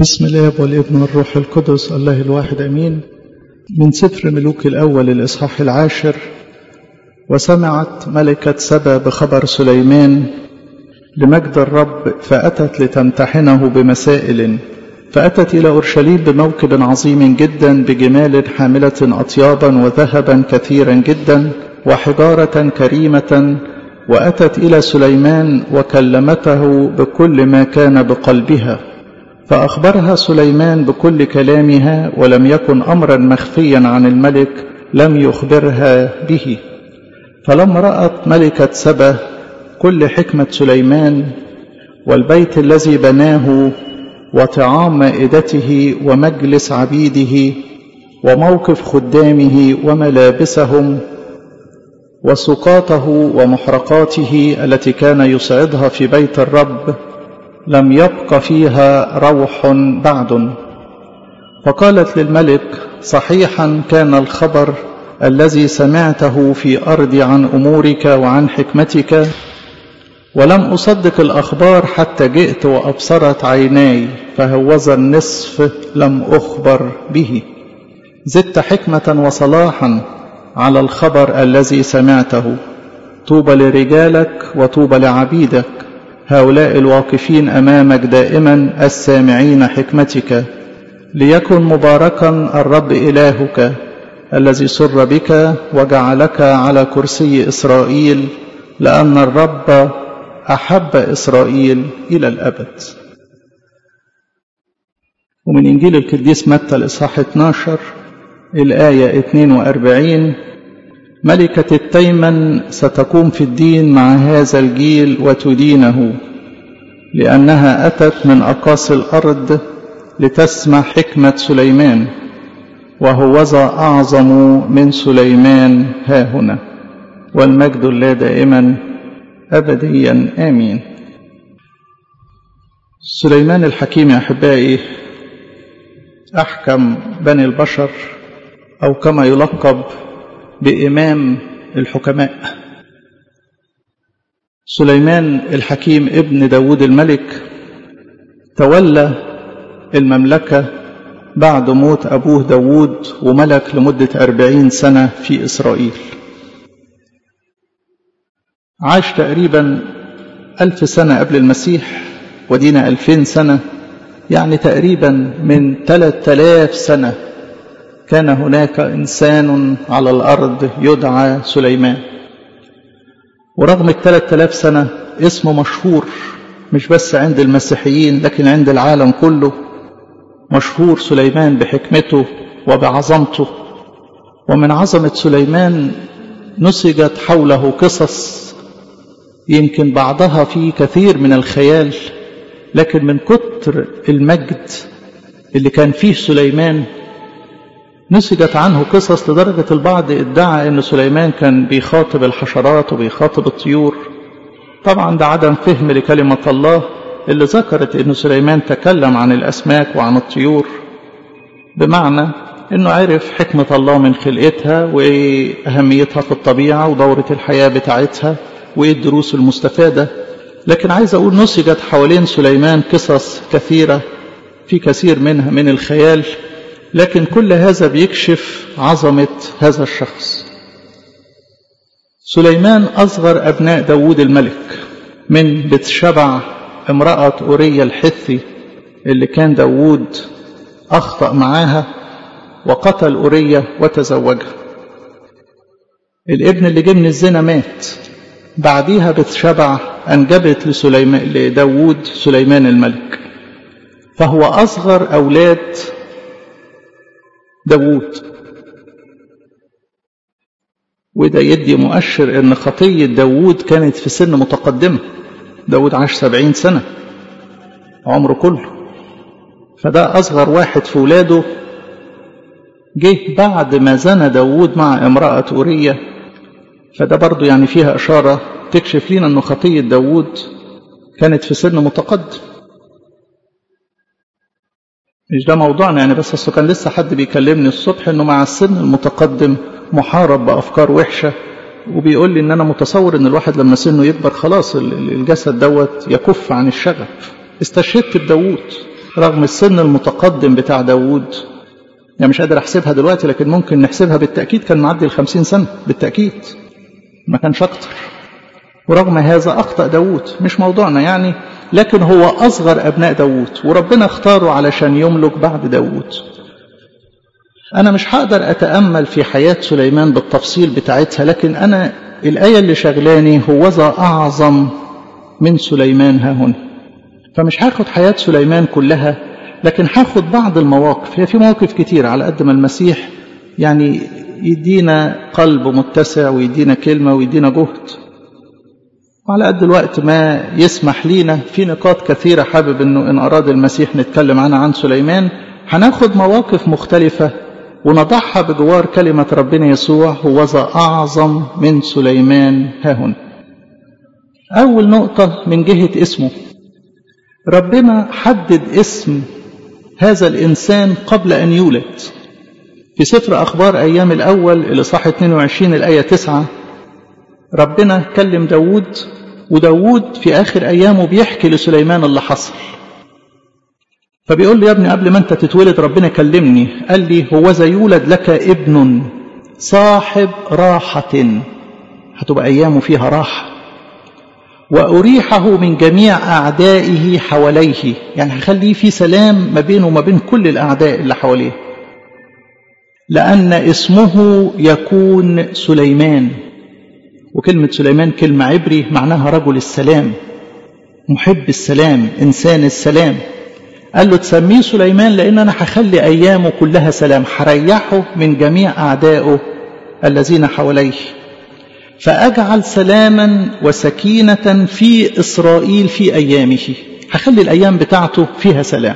بسم الله والابن والروح القدس الله الواحد امين من سفر ملوك الاول الاصحاح العاشر وسمعت ملكه سبا بخبر سليمان لمجد الرب فاتت لتمتحنه بمسائل فاتت الى اورشليم بموكب عظيم جدا بجمال حامله اطيابا وذهبا كثيرا جدا وحجاره كريمه واتت الى سليمان وكلمته بكل ما كان بقلبها فأخبرها سليمان بكل كلامها ولم يكن أمرا مخفيا عن الملك لم يخبرها به فلما رأت ملكة سبا كل حكمة سليمان والبيت الذي بناه وطعام مائدته ومجلس عبيده وموقف خدامه وملابسهم وسقاطه ومحرقاته التي كان يصعدها في بيت الرب لم يبق فيها روح بعد فقالت للملك صحيحا كان الخبر الذي سمعته في ارضي عن امورك وعن حكمتك ولم اصدق الاخبار حتى جئت وابصرت عيناي فهوذا النصف لم اخبر به زدت حكمه وصلاحا على الخبر الذي سمعته طوبى لرجالك وطوبى لعبيدك هؤلاء الواقفين امامك دائما السامعين حكمتك ليكن مباركا الرب الهك الذي سر بك وجعلك على كرسي اسرائيل لان الرب احب اسرائيل الى الابد ومن انجيل القديس متى الاصحاح 12 الايه 42 ملكة التيمن ستقوم في الدين مع هذا الجيل وتدينه لأنها أتت من أقاصي الأرض لتسمع حكمة سليمان وهوذا أعظم من سليمان ها هنا والمجد لا دائما أبديا آمين سليمان الحكيم يا أحبائي أحكم بني البشر أو كما يلقب بإمام الحكماء سليمان الحكيم ابن داود الملك تولى المملكة بعد موت أبوه داود وملك لمدة أربعين سنة في إسرائيل عاش تقريبا ألف سنة قبل المسيح ودينا ألفين سنة يعني تقريبا من ثلاثة آلاف سنة كان هناك إنسان على الأرض يدعى سليمان ورغم الثلاث آلاف سنة اسمه مشهور مش بس عند المسيحيين لكن عند العالم كله مشهور سليمان بحكمته وبعظمته ومن عظمة سليمان نسجت حوله قصص يمكن بعضها فيه كثير من الخيال لكن من كتر المجد اللي كان فيه سليمان نسجت عنه قصص لدرجة البعض ادعى أن سليمان كان بيخاطب الحشرات وبيخاطب الطيور طبعا ده عدم فهم لكلمة الله اللي ذكرت أن سليمان تكلم عن الأسماك وعن الطيور بمعنى أنه عرف حكمة الله من خلقتها وأهميتها في الطبيعة ودورة الحياة بتاعتها وإيه الدروس المستفادة لكن عايز أقول نسجت حوالين سليمان قصص كثيرة في كثير منها من الخيال لكن كل هذا بيكشف عظمة هذا الشخص سليمان أصغر أبناء داود الملك من بتشبع امرأة أورية الحثي اللي كان داود أخطأ معاها وقتل أورية وتزوجها الابن اللي جه من الزنا مات بعديها بتشبع أنجبت لسليمان لداود سليمان الملك فهو أصغر أولاد داوود وده يدي مؤشر ان خطية داوود كانت في سن متقدمة داوود عاش سبعين سنة عمره كله فده أصغر واحد في ولاده جه بعد ما زنى داوود مع امرأة أورية فده برضو يعني فيها إشارة تكشف لنا أن خطية داوود كانت في سن متقدم مش ده موضوعنا يعني بس اصل كان لسه حد بيكلمني الصبح انه مع السن المتقدم محارب بافكار وحشه وبيقول لي ان انا متصور ان الواحد لما سنه يكبر خلاص الجسد دوت يكف عن الشغف استشهدت بداوود رغم السن المتقدم بتاع داوود يعني مش قادر احسبها دلوقتي لكن ممكن نحسبها بالتأكيد كان معدي الخمسين سنة بالتأكيد ما كانش أكتر ورغم هذا أخطأ داوود مش موضوعنا يعني لكن هو أصغر أبناء داوود وربنا اختاره علشان يملك بعد داوود أنا مش هقدر أتأمل في حياة سليمان بالتفصيل بتاعتها لكن أنا الآية اللي شغلاني هوذا أعظم من سليمان ها هنا فمش هاخد حياة سليمان كلها لكن هاخد بعض المواقف هي في مواقف كتير على قد ما المسيح يعني يدينا قلب متسع ويدينا كلمة ويدينا جهد وعلى قد الوقت ما يسمح لينا في نقاط كثيرة حابب انه ان اراد المسيح نتكلم عنها عن سليمان هناخد مواقف مختلفة ونضعها بجوار كلمة ربنا يسوع هو ذا أعظم من سليمان هاهن أول نقطة من جهة اسمه ربنا حدد اسم هذا الإنسان قبل أن يولد في سفر أخبار أيام الأول الإصحاح 22 الآية 9 ربنا كلم داود وداود في آخر أيامه بيحكي لسليمان اللي حصل فبيقول لي يا ابني قبل ما انت تتولد ربنا كلمني قال لي هو ذا يولد لك ابن صاحب راحة هتبقى أيامه فيها راحة وأريحه من جميع أعدائه حواليه يعني هخليه في سلام ما بينه وما بين كل الأعداء اللي حواليه لأن اسمه يكون سليمان وكلمة سليمان كلمة عبري معناها رجل السلام محب السلام إنسان السلام قال له تسميه سليمان لأن أنا هخلي أيامه كلها سلام هريحه من جميع أعدائه الذين حواليه فأجعل سلاما وسكينة في إسرائيل في أيامه هخلي الأيام بتاعته فيها سلام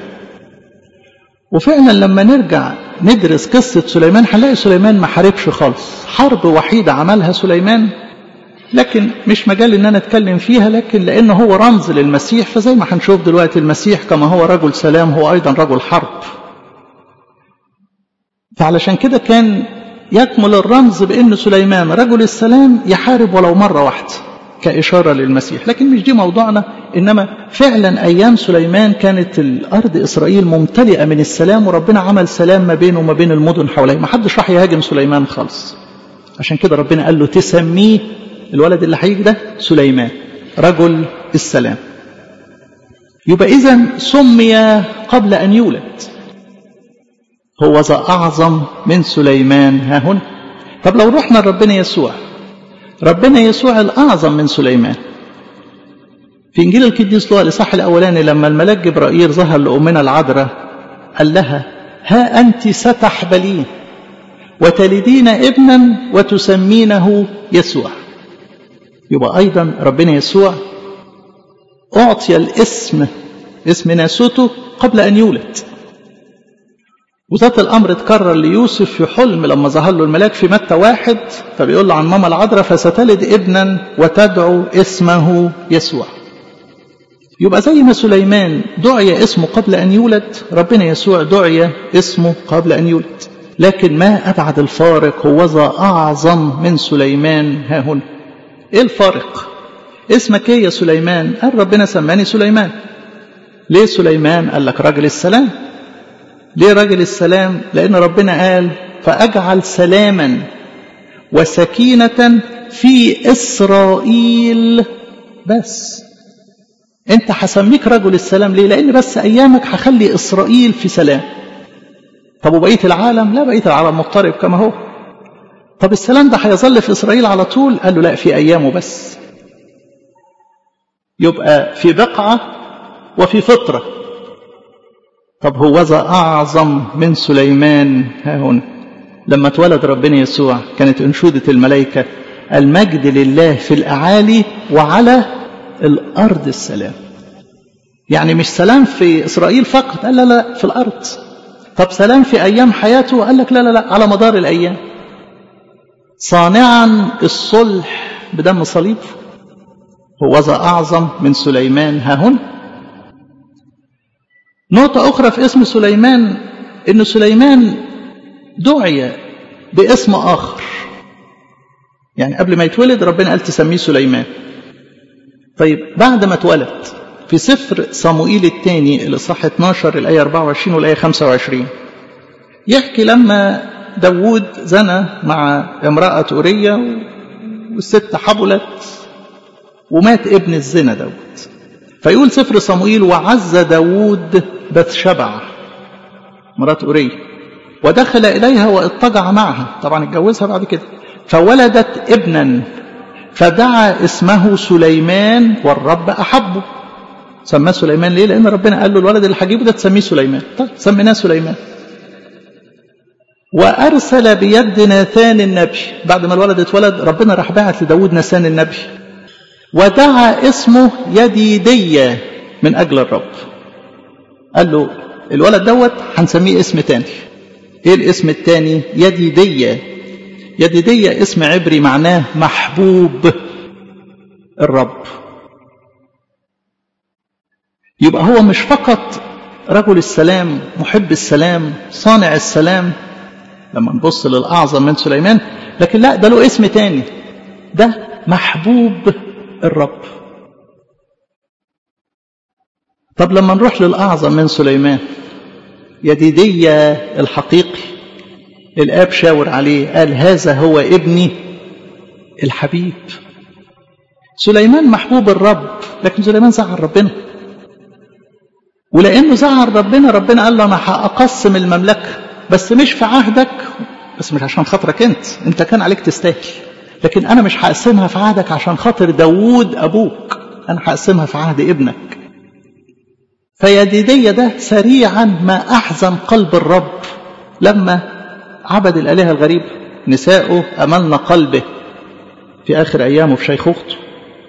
وفعلا لما نرجع ندرس قصة سليمان هنلاقي سليمان ما حاربش خالص حرب وحيدة عملها سليمان لكن مش مجال ان انا اتكلم فيها لكن لانه هو رمز للمسيح فزي ما هنشوف دلوقتي المسيح كما هو رجل سلام هو ايضا رجل حرب فعلشان كده كان يكمل الرمز بان سليمان رجل السلام يحارب ولو مره واحده كاشاره للمسيح لكن مش دي موضوعنا انما فعلا ايام سليمان كانت الارض اسرائيل ممتلئه من السلام وربنا عمل سلام ما بينه وما بين المدن حواليه ما حدش راح يهاجم سليمان خالص عشان كده ربنا قال له تسميه الولد اللي هيجي ده سليمان رجل السلام يبقى إذا سمي قبل أن يولد هو ذا أعظم من سليمان ها هنا طب لو رحنا لربنا يسوع ربنا يسوع الأعظم من سليمان في إنجيل القديس لوقا الإصحاح الأولاني لما الملاك جبرائيل ظهر لأمنا العذراء قال لها ها أنت ستحبلين وتلدين ابنا وتسمينه يسوع يبقى أيضا ربنا يسوع أعطي الاسم اسم ناسوته قبل أن يولد وذات الأمر اتكرر ليوسف في حلم لما ظهر له الملاك في متى واحد فبيقول له عن ماما العذراء فستلد ابنا وتدعو اسمه يسوع يبقى زي ما سليمان دعي اسمه قبل أن يولد ربنا يسوع دعي اسمه قبل أن يولد لكن ما أبعد الفارق هو ذا أعظم من سليمان ها هنا ايه الفارق اسمك ايه يا سليمان قال ربنا سماني سليمان ليه سليمان قال لك راجل السلام ليه راجل السلام لان ربنا قال فاجعل سلاما وسكينه في اسرائيل بس انت هسميك رجل السلام ليه لان بس ايامك هخلي اسرائيل في سلام طب وبقيه العالم لا بقيه العالم مضطرب كما هو طب السلام ده هيظل في إسرائيل على طول قال له لا في أيامه بس يبقى في بقعة وفي فطرة طب هو ذا أعظم من سليمان ها هنا لما اتولد ربنا يسوع كانت أنشودة الملائكة المجد لله في الأعالي وعلى الأرض السلام يعني مش سلام في إسرائيل فقط قال لا لا في الأرض طب سلام في أيام حياته قال لك لا لا لا على مدار الأيام صانعا الصلح بدم صليب هو ذا أعظم من سليمان ها هنا نقطة أخرى في اسم سليمان إن سليمان دعي باسم آخر يعني قبل ما يتولد ربنا قال تسميه سليمان طيب بعد ما اتولد في سفر صموئيل الثاني الإصحاح 12 الآية 24 والآية 25 يحكي لما داوود زنى مع امرأة أورية والست حبلت ومات ابن الزنا داود فيقول سفر صموئيل وعز داود بثشبع مرات أورية ودخل إليها واضطجع معها طبعا اتجوزها بعد كده فولدت ابنا فدعا اسمه سليمان والرب أحبه سماه سليمان ليه لأن ربنا قال له الولد اللي هجيبه ده تسميه سليمان طيب سميناه سليمان وأرسل بيد ناثان النبي بعد ما الولد اتولد ربنا راح بعت لداود ناثان النبي ودعا اسمه يديدية من أجل الرب قال له الولد دوت هنسميه اسم تاني ايه الاسم التاني يديدية يديدية اسم عبري معناه محبوب الرب يبقى هو مش فقط رجل السلام محب السلام صانع السلام لما نبص للأعظم من سليمان لكن لا ده له اسم تاني ده محبوب الرب طب لما نروح للأعظم من سليمان يديدية الحقيقي الآب شاور عليه قال هذا هو ابني الحبيب سليمان محبوب الرب لكن سليمان زعل ربنا ولأنه زعل ربنا ربنا قال له أنا هأقسم المملكة بس مش في عهدك بس مش عشان خاطرك أنت أنت كان عليك تستاهل لكن أنا مش هقسمها في عهدك عشان خاطر داوود أبوك أنا هقسمها في عهد ابنك فيديدية ده سريعا ما أحزن قلب الرب لما عبد الآلهة الغريبة نساؤه أملن قلبه في آخر أيامه في شيخوخته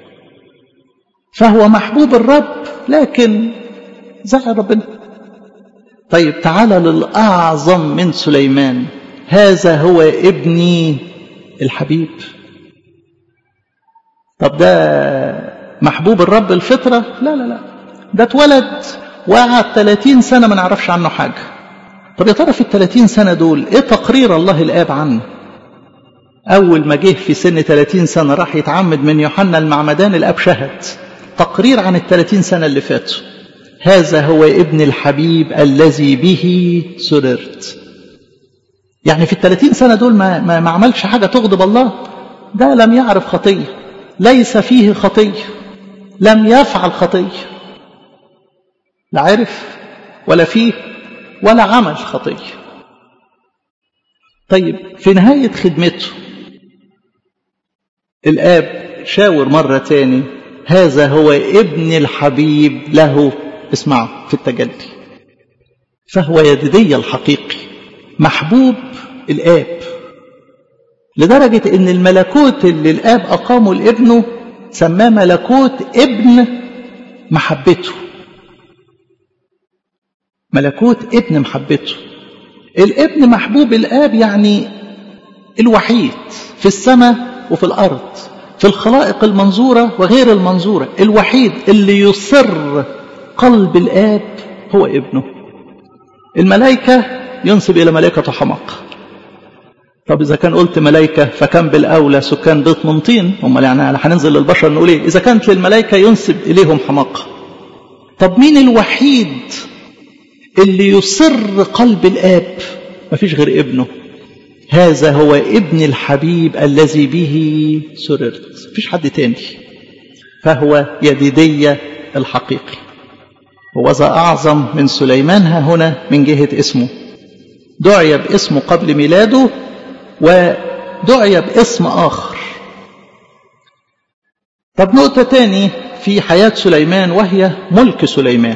فهو محبوب الرب لكن زعل ربنا طيب تعالى للأعظم من سليمان هذا هو ابني الحبيب طب ده محبوب الرب الفطرة لا لا لا ده اتولد وقعد 30 سنة ما نعرفش عنه حاجة طب يا ترى في ال 30 سنة دول ايه تقرير الله الآب عنه أول ما جه في سن 30 سنة راح يتعمد من يوحنا المعمدان الآب شهد تقرير عن ال 30 سنة اللي فاتوا هذا هو ابن الحبيب الذي به سررت يعني في الثلاثين سنة دول ما, ما, ما عملش حاجة تغضب الله ده لم يعرف خطية ليس فيه خطية لم يفعل خطية لا عرف ولا فيه ولا عمل خطية طيب في نهاية خدمته الآب شاور مرة تاني هذا هو ابن الحبيب له اسمعوا في التجلي فهو يددي الحقيقي محبوب الآب لدرجة ان الملكوت اللي الآب أقامه لابنه سماه ملكوت ابن محبته ملكوت ابن محبته الابن محبوب الآب يعني الوحيد في السماء وفي الأرض في الخلائق المنظورة وغير المنظورة الوحيد اللي يصر قلب الآب هو ابنه الملائكة ينسب إلى ملائكة حماقة طب إذا كان قلت ملائكة فكان بالأولى سكان بيت منطين هم يعني هننزل للبشر نقول إيه إذا كانت للملائكة ينسب إليهم حماقة طب مين الوحيد اللي يصر قلب الآب مفيش غير ابنه هذا هو ابن الحبيب الذي به سررت مفيش حد تاني فهو يديدية الحقيقي وذا أعظم من سليمان ها هنا من جهة اسمه دعي باسمه قبل ميلاده ودعي باسم آخر طب نقطة تاني في حياة سليمان وهي ملك سليمان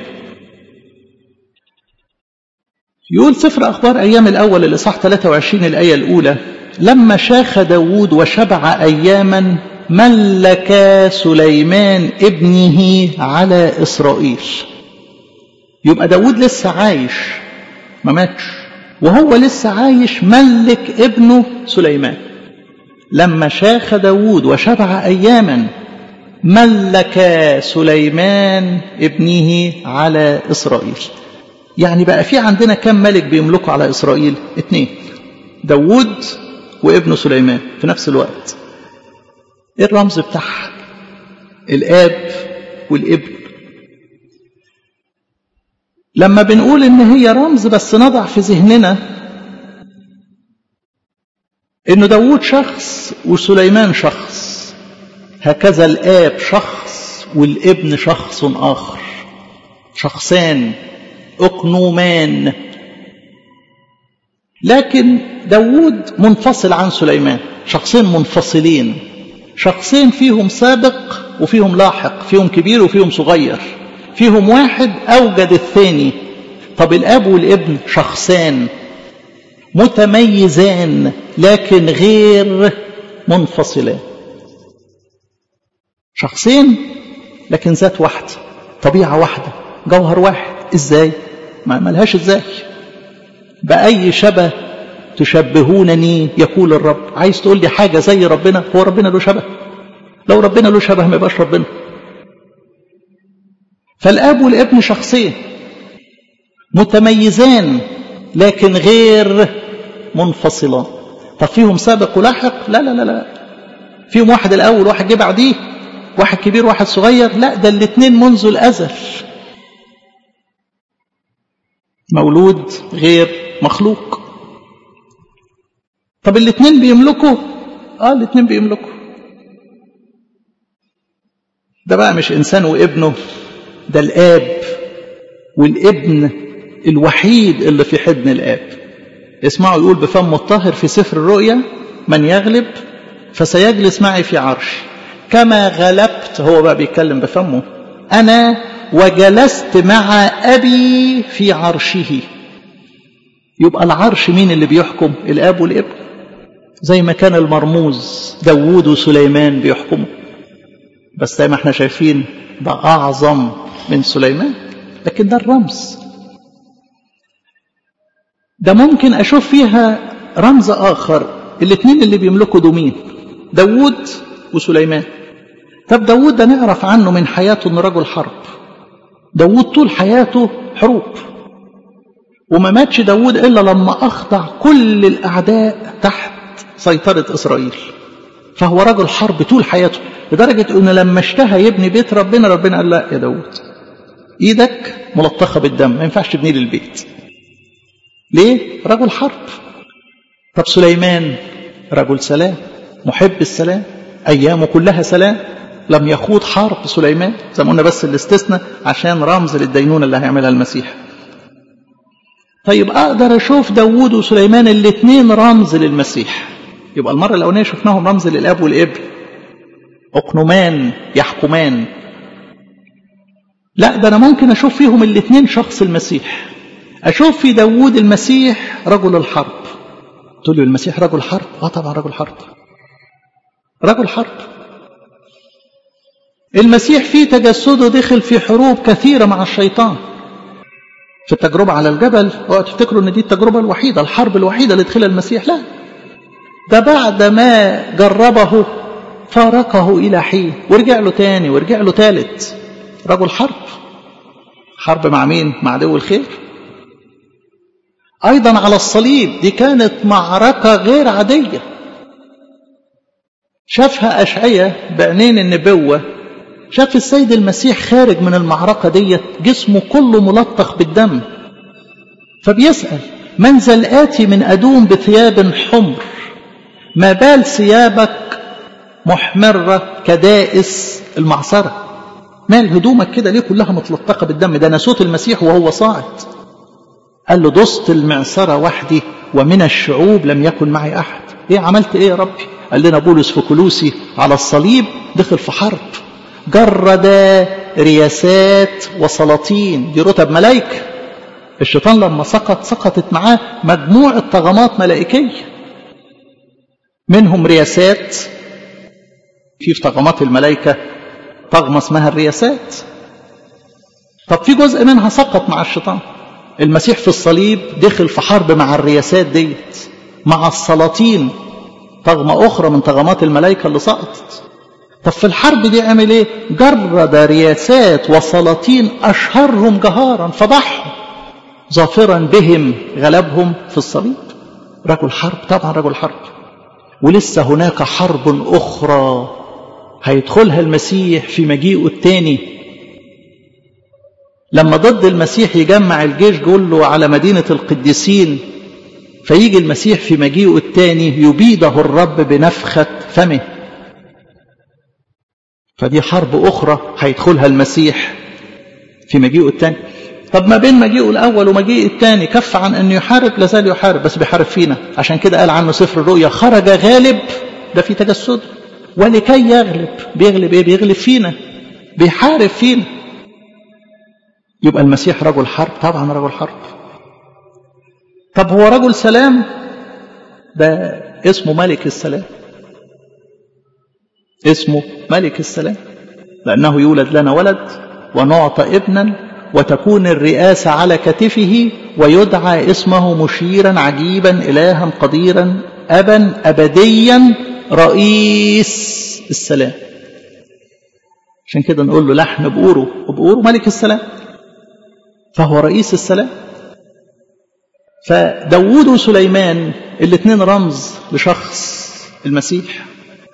يقول سفر أخبار أيام الأول الإصحاح 23 الآية الأولى لما شاخ داود وشبع أياما ملك سليمان ابنه على إسرائيل يبقى داود لسه عايش ما ماتش وهو لسه عايش ملك ابنه سليمان لما شاخ داود وشبع أياما ملك سليمان ابنه على إسرائيل يعني بقى في عندنا كم ملك بيملكوا على إسرائيل اتنين داود وابنه سليمان في نفس الوقت ايه الرمز بتاعها الآب والابن لما بنقول ان هي رمز بس نضع في ذهننا انه داود شخص وسليمان شخص هكذا الاب شخص والابن شخص اخر شخصان اقنومان لكن داود منفصل عن سليمان شخصين منفصلين شخصين فيهم سابق وفيهم لاحق فيهم كبير وفيهم صغير فيهم واحد أوجد الثاني طب الأب والابن شخصان متميزان لكن غير منفصلان شخصين لكن ذات واحدة طبيعة واحدة جوهر واحد ازاي ما ملهاش ازاي بأي شبه تشبهونني يقول الرب عايز تقول لي حاجة زي ربنا هو ربنا له شبه لو ربنا له شبه ما يبقاش ربنا فالاب والابن شخصين متميزان لكن غير منفصلان طب فيهم سابق ولاحق لا لا لا لا فيهم واحد الاول واحد جه بعديه واحد كبير واحد صغير لا ده الاثنين منذ الازل مولود غير مخلوق طب الاثنين بيملكوا اه الاثنين بيملكوا ده بقى مش انسان وابنه ده الاب والابن الوحيد اللي في حضن الاب اسمعوا يقول بفم الطاهر في سفر الرؤيا من يغلب فسيجلس معي في عرش كما غلبت هو بقى بيتكلم بفمه انا وجلست مع ابي في عرشه يبقى العرش مين اللي بيحكم الاب والابن زي ما كان المرموز داوود وسليمان بيحكموا بس زي ما احنا شايفين ده اعظم من سليمان لكن ده الرمز ده ممكن اشوف فيها رمز اخر الاثنين اللي بيملكوا دومين داوود وسليمان طب داوود ده نعرف عنه من حياته انه رجل حرب داوود طول حياته حروب وما ماتش داوود الا لما اخضع كل الاعداء تحت سيطرة اسرائيل فهو رجل حرب طول حياته لدرجة انه لما اشتهى يبني بيت ربنا ربنا قال لا يا داوود ايدك ملطخة بالدم ما ينفعش تبني لي البيت ليه رجل حرب طب سليمان رجل سلام محب السلام ايامه كلها سلام لم يخوض حرب سليمان زي ما قلنا بس الاستثناء عشان رمز للدينونة اللي هيعملها المسيح طيب اقدر اشوف داوود وسليمان الاثنين رمز للمسيح يبقى المرة الأولانية شفناهم رمز للأب والابن أقنمان يحكمان لا ده أنا ممكن أشوف فيهم الاثنين شخص المسيح أشوف في داوود المسيح رجل الحرب تقول له المسيح رجل حرب اه طبعا رجل حرب رجل حرب المسيح في تجسده دخل في حروب كثيرة مع الشيطان في التجربة على الجبل اوعوا تفتكروا ان دي التجربة الوحيدة الحرب الوحيدة اللي دخلها المسيح لا ده بعد ما جربه فارقه إلى حين ورجع له تاني ورجع له تالت رجل حرب حرب مع مين مع عدو الخير أيضا على الصليب دي كانت معركة غير عادية شافها أشعية بعينين النبوة شاف السيد المسيح خارج من المعركة ديت جسمه كله ملطخ بالدم فبيسأل من ذا الآتي من أدوم بثياب حمر ما بال ثيابك محمرة كدائس المعصرة مال هدومك كده ليه كلها متلطقة بالدم ده ناسوت المسيح وهو صاعد قال له دست المعصرة وحدي ومن الشعوب لم يكن معي أحد ايه عملت ايه يا ربي قال لنا بولس في كلوسي على الصليب دخل في حرب جرد رياسات وسلاطين دي رتب ملائكة الشيطان لما سقط سقطت معاه مجموعة طغمات ملائكية منهم رياسات في في طغمات الملائكة طغمة اسمها الرياسات طب في جزء منها سقط مع الشيطان المسيح في الصليب دخل في حرب مع الرياسات ديت مع السلاطين طغمة أخرى من طغمات الملائكة اللي سقطت طب في الحرب دي عمل ايه جرد رياسات وسلاطين أشهرهم جهارا فضحهم ظافرا بهم غلبهم في الصليب رجل حرب طبعا رجل حرب ولسه هناك حرب أخرى هيدخلها المسيح في مجيئه الثاني لما ضد المسيح يجمع الجيش كله على مدينة القديسين فيجي المسيح في مجيئه الثاني يبيده الرب بنفخة فمه فدي حرب أخرى هيدخلها المسيح في مجيئه الثاني طب ما بين مجيئه الأول ومجيئه الثاني كف عن أنه يحارب لازال يحارب بس بيحارب فينا عشان كده قال عنه سفر الرؤيا خرج غالب ده في تجسد ولكي يغلب بيغلب ايه بيغلب فينا بيحارب فينا يبقى المسيح رجل حرب طبعا رجل حرب طب هو رجل سلام ده اسمه ملك السلام اسمه ملك السلام لأنه يولد لنا ولد ونعطى ابنا وتكون الرئاسة على كتفه ويدعى اسمه مشيرا عجيبا إلها قديرا أبا أبديا رئيس السلام عشان كده نقول له لحن بقوره وبقوره ملك السلام فهو رئيس السلام فداود وسليمان الاثنين رمز لشخص المسيح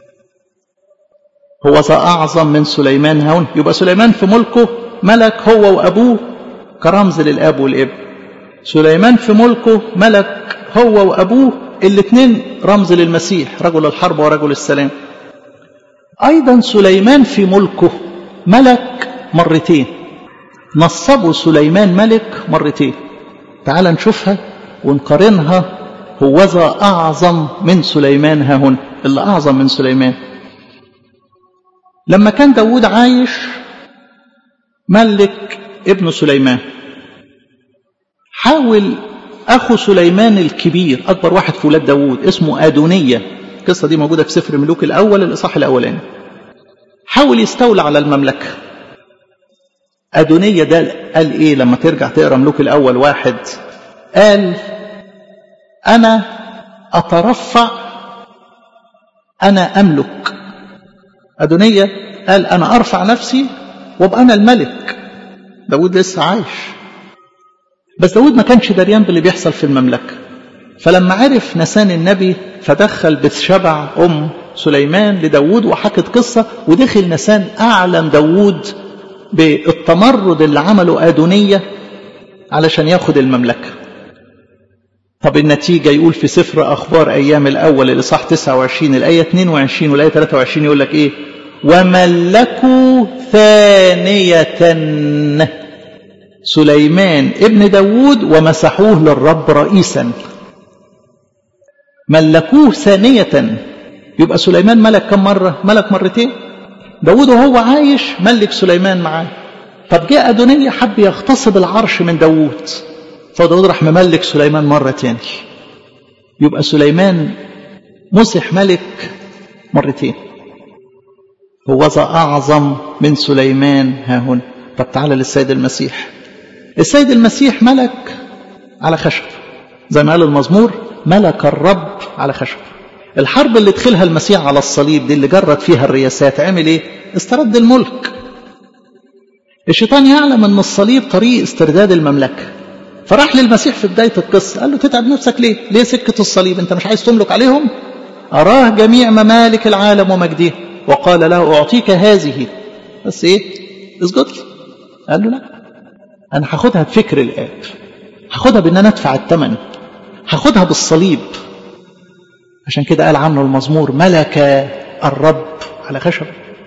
هو ذا أعظم من سليمان هون يبقى سليمان في ملكه ملك هو وأبوه كرمز للأب والابن سليمان في ملكه ملك هو وأبوه الاثنين رمز للمسيح رجل الحرب ورجل السلام أيضا سليمان في ملكه ملك مرتين نصبوا سليمان ملك مرتين تعال نشوفها ونقارنها هوذا أعظم من سليمان ها هنا اللي أعظم من سليمان لما كان داود عايش ملك ابن سليمان حاول أخو سليمان الكبير أكبر واحد في ولاد داود اسمه أدونية القصة دي موجودة في سفر ملوك الأول الإصحاح الأولاني حاول يستولى على المملكة أدونية ده قال إيه لما ترجع تقرأ ملوك الأول واحد قال أنا أترفع أنا أملك أدونية قال أنا أرفع نفسي وابقى أنا الملك داود لسه عايش بس داود ما كانش دريان باللي بيحصل في المملكة فلما عرف نسان النبي فدخل بشبع أم سليمان لداود وحكت قصة ودخل نسان أعلن داود بالتمرد اللي عمله آدونية علشان ياخد المملكة طب النتيجة يقول في سفر أخبار أيام الأول الإصحاح 29 الآية 22 والآية 23 يقول لك إيه وملكوا ثانية سليمان ابن داود ومسحوه للرب رئيسا ملكوه ثانية يبقى سليمان ملك كم مرة ملك مرتين داود وهو عايش ملك سليمان معاه طب جاء أدونية حب يغتصب العرش من داود فداود راح مملك سليمان مرة تاني يبقى سليمان مسح ملك مرتين هو ذا أعظم من سليمان ها هنا طب تعالى للسيد المسيح السيد المسيح ملك على خشب زي ما قال المزمور ملك الرب على خشب الحرب اللي دخلها المسيح على الصليب دي اللي جرت فيها الرياسات عمل ايه استرد الملك الشيطان يعلم ان الصليب طريق استرداد المملكه فراح للمسيح في بدايه القصه قال له تتعب نفسك ليه ليه سكه الصليب انت مش عايز تملك عليهم اراه جميع ممالك العالم ومجدها وقال له اعطيك هذه بس ايه اسجد لي قال له لا انا هاخدها بفكر الاب هاخدها بان انا ادفع الثمن هاخدها بالصليب عشان كده قال عنه المزمور ملك الرب على خشب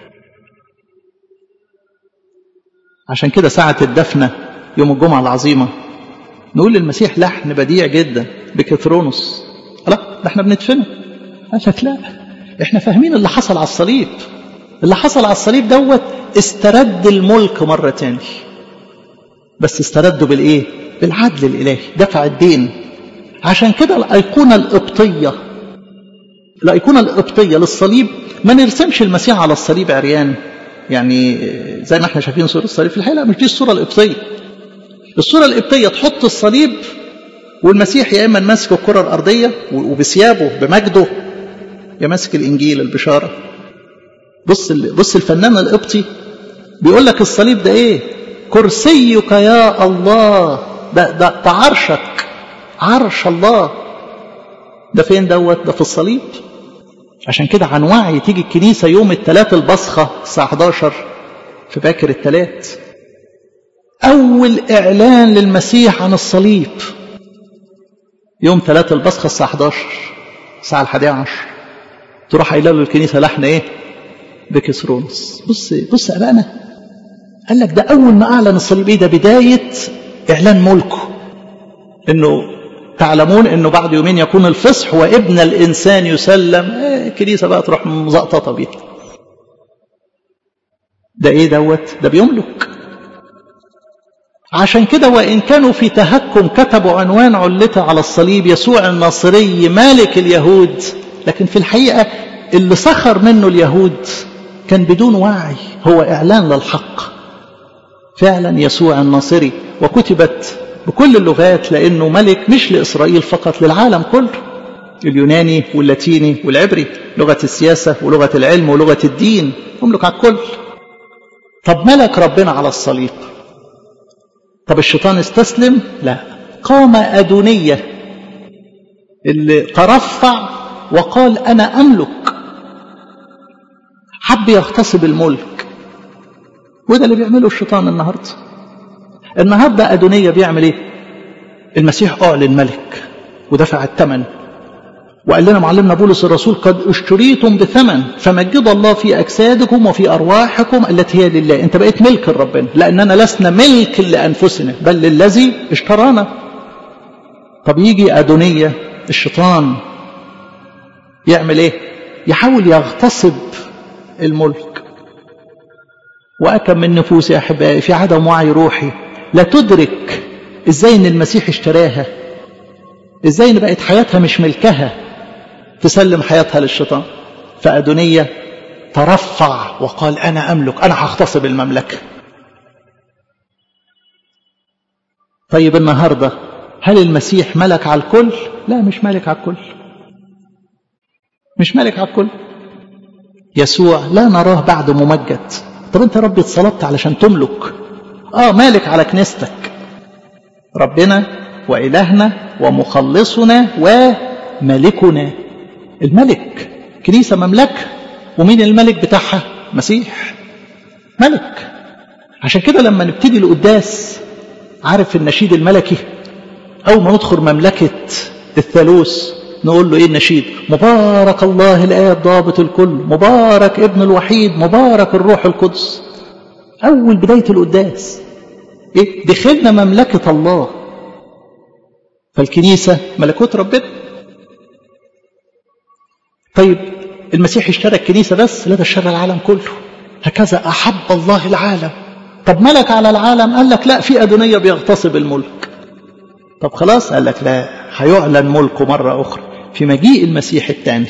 عشان كده ساعة الدفنة يوم الجمعة العظيمة نقول للمسيح لحن بديع جدا بكثرونس لا ده احنا بندفنه قال لك لا احنا فاهمين اللي حصل على الصليب اللي حصل على الصليب دوت استرد الملك مرة تاني بس استرده بالايه بالعدل الالهي دفع الدين عشان كده الايقونه القبطيه الايقونه القبطيه للصليب ما نرسمش المسيح على الصليب عريان يعني زي ما احنا شايفين صوره الصليب في الحقيقه مش دي الصوره القبطيه الصوره القبطيه تحط الصليب والمسيح يا اما ماسك الكره الارضيه وبثيابه بمجده يا ماسك الانجيل البشاره بص بص الفنان القبطي بيقول لك الصليب ده ايه كرسيك يا الله ده ده, ده عرشك عرش الله ده فين دوت ده في الصليب عشان كده عن وعي تيجي الكنيسه يوم الثلاث البصخه الساعه 11 في باكر الثلاث أول إعلان للمسيح عن الصليب يوم ثلاثة البصخة الساعة 11 الساعة الحادية عشر تروح قايله له الكنيسة لحن إيه؟ بكسرونس بص بص أبانا قال لك ده أول ما أعلن الصليب إيه ده بداية إعلان ملكه إنه تعلمون إنه بعد يومين يكون الفصح وابن الإنسان يسلم إيه الكنيسة بقى تروح مزقططة بيه ده إيه دوت ده بيملك عشان كده وإن كانوا في تهكم كتبوا عنوان علته على الصليب يسوع الناصري مالك اليهود لكن في الحقيقة اللي سخر منه اليهود كان بدون وعي هو إعلان للحق فعلا يسوع الناصري وكتبت بكل اللغات لأنه ملك مش لإسرائيل فقط للعالم كله اليوناني واللاتيني والعبري لغة السياسة ولغة العلم ولغة الدين يملك على الكل طب ملك ربنا على الصليب طب الشيطان استسلم لا قام أدونية اللي ترفع وقال أنا أملك حب يغتصب الملك وده اللي بيعمله الشيطان النهاردة النهاردة أدونية بيعمل ايه المسيح أعلن ملك ودفع الثمن وقال لنا معلمنا بولس الرسول قد اشتريتم بثمن فمجد الله في أجسادكم وفي أرواحكم التي هي لله أنت بقيت ملك لربنا لأننا لسنا ملك لأنفسنا بل للذي اشترانا طب يجي أدونية الشيطان يعمل ايه يحاول يغتصب الملك وأكم من نفوس يا أحبائي في عدم وعي روحي لا تدرك ازاي ان المسيح اشتراها ازاي ان بقت حياتها مش ملكها تسلم حياتها للشيطان فأدونية ترفع وقال أنا أملك أنا هغتصب المملكة طيب النهاردة هل المسيح ملك على الكل لا مش ملك على الكل مش ملك على الكل يسوع لا نراه بعد ممجد طب انت ربي اتصلبت علشان تملك اه مالك على كنيستك ربنا وإلهنا ومخلصنا وملكنا الملك كنيسة مملكة ومين الملك بتاعها مسيح ملك عشان كده لما نبتدي القداس عارف النشيد الملكي أول ما ندخل مملكة الثالوث نقول له ايه النشيد مبارك الله الآب ضابط الكل مبارك ابن الوحيد مبارك الروح القدس أول بداية القداس إيه؟ دخلنا مملكة الله فالكنيسة ملكوت ربنا طيب المسيح اشترى الكنيسة بس لا ده اشترى العالم كله هكذا أحب الله العالم طب ملك على العالم قال لك لا في أدونية بيغتصب الملك طب خلاص قال لك لا هيعلن ملكه مرة أخرى في مجيء المسيح الثاني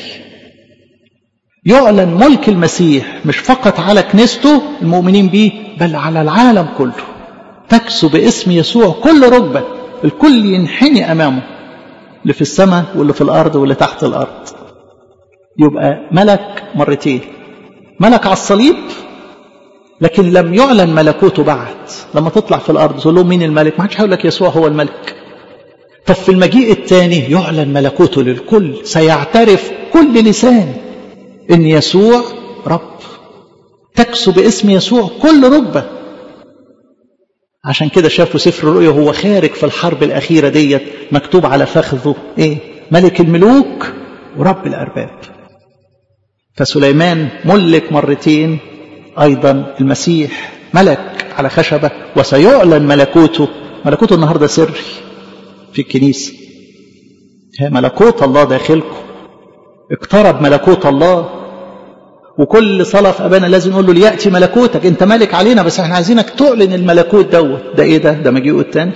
يعلن ملك المسيح مش فقط على كنيسته المؤمنين به بل على العالم كله تكسو باسم يسوع كل ركبة الكل ينحني أمامه اللي في السماء واللي في الأرض واللي تحت الأرض يبقى ملك مرتين ملك على الصليب لكن لم يعلن ملكوته بعد لما تطلع في الأرض تقول لهم مين الملك ما حدش هيقول لك يسوع هو الملك طب في المجيء الثاني يعلن ملكوته للكل سيعترف كل لسان ان يسوع رب تكسو باسم يسوع كل ركبة عشان كده شافوا سفر الرؤيا وهو خارج في الحرب الأخيرة ديت مكتوب على فخذه ايه ملك الملوك ورب الأرباب فسليمان ملك مرتين أيضا المسيح ملك على خشبة وسيعلن ملكوته ملكوته النهاردة سري في الكنيسة ملكوت الله داخلكم اقترب ملكوت الله وكل صلاة في أبانا لازم نقول له ليأتي ملكوتك أنت مالك علينا بس احنا عايزينك تعلن الملكوت دوت ده إيه ده ده مجيئه التاني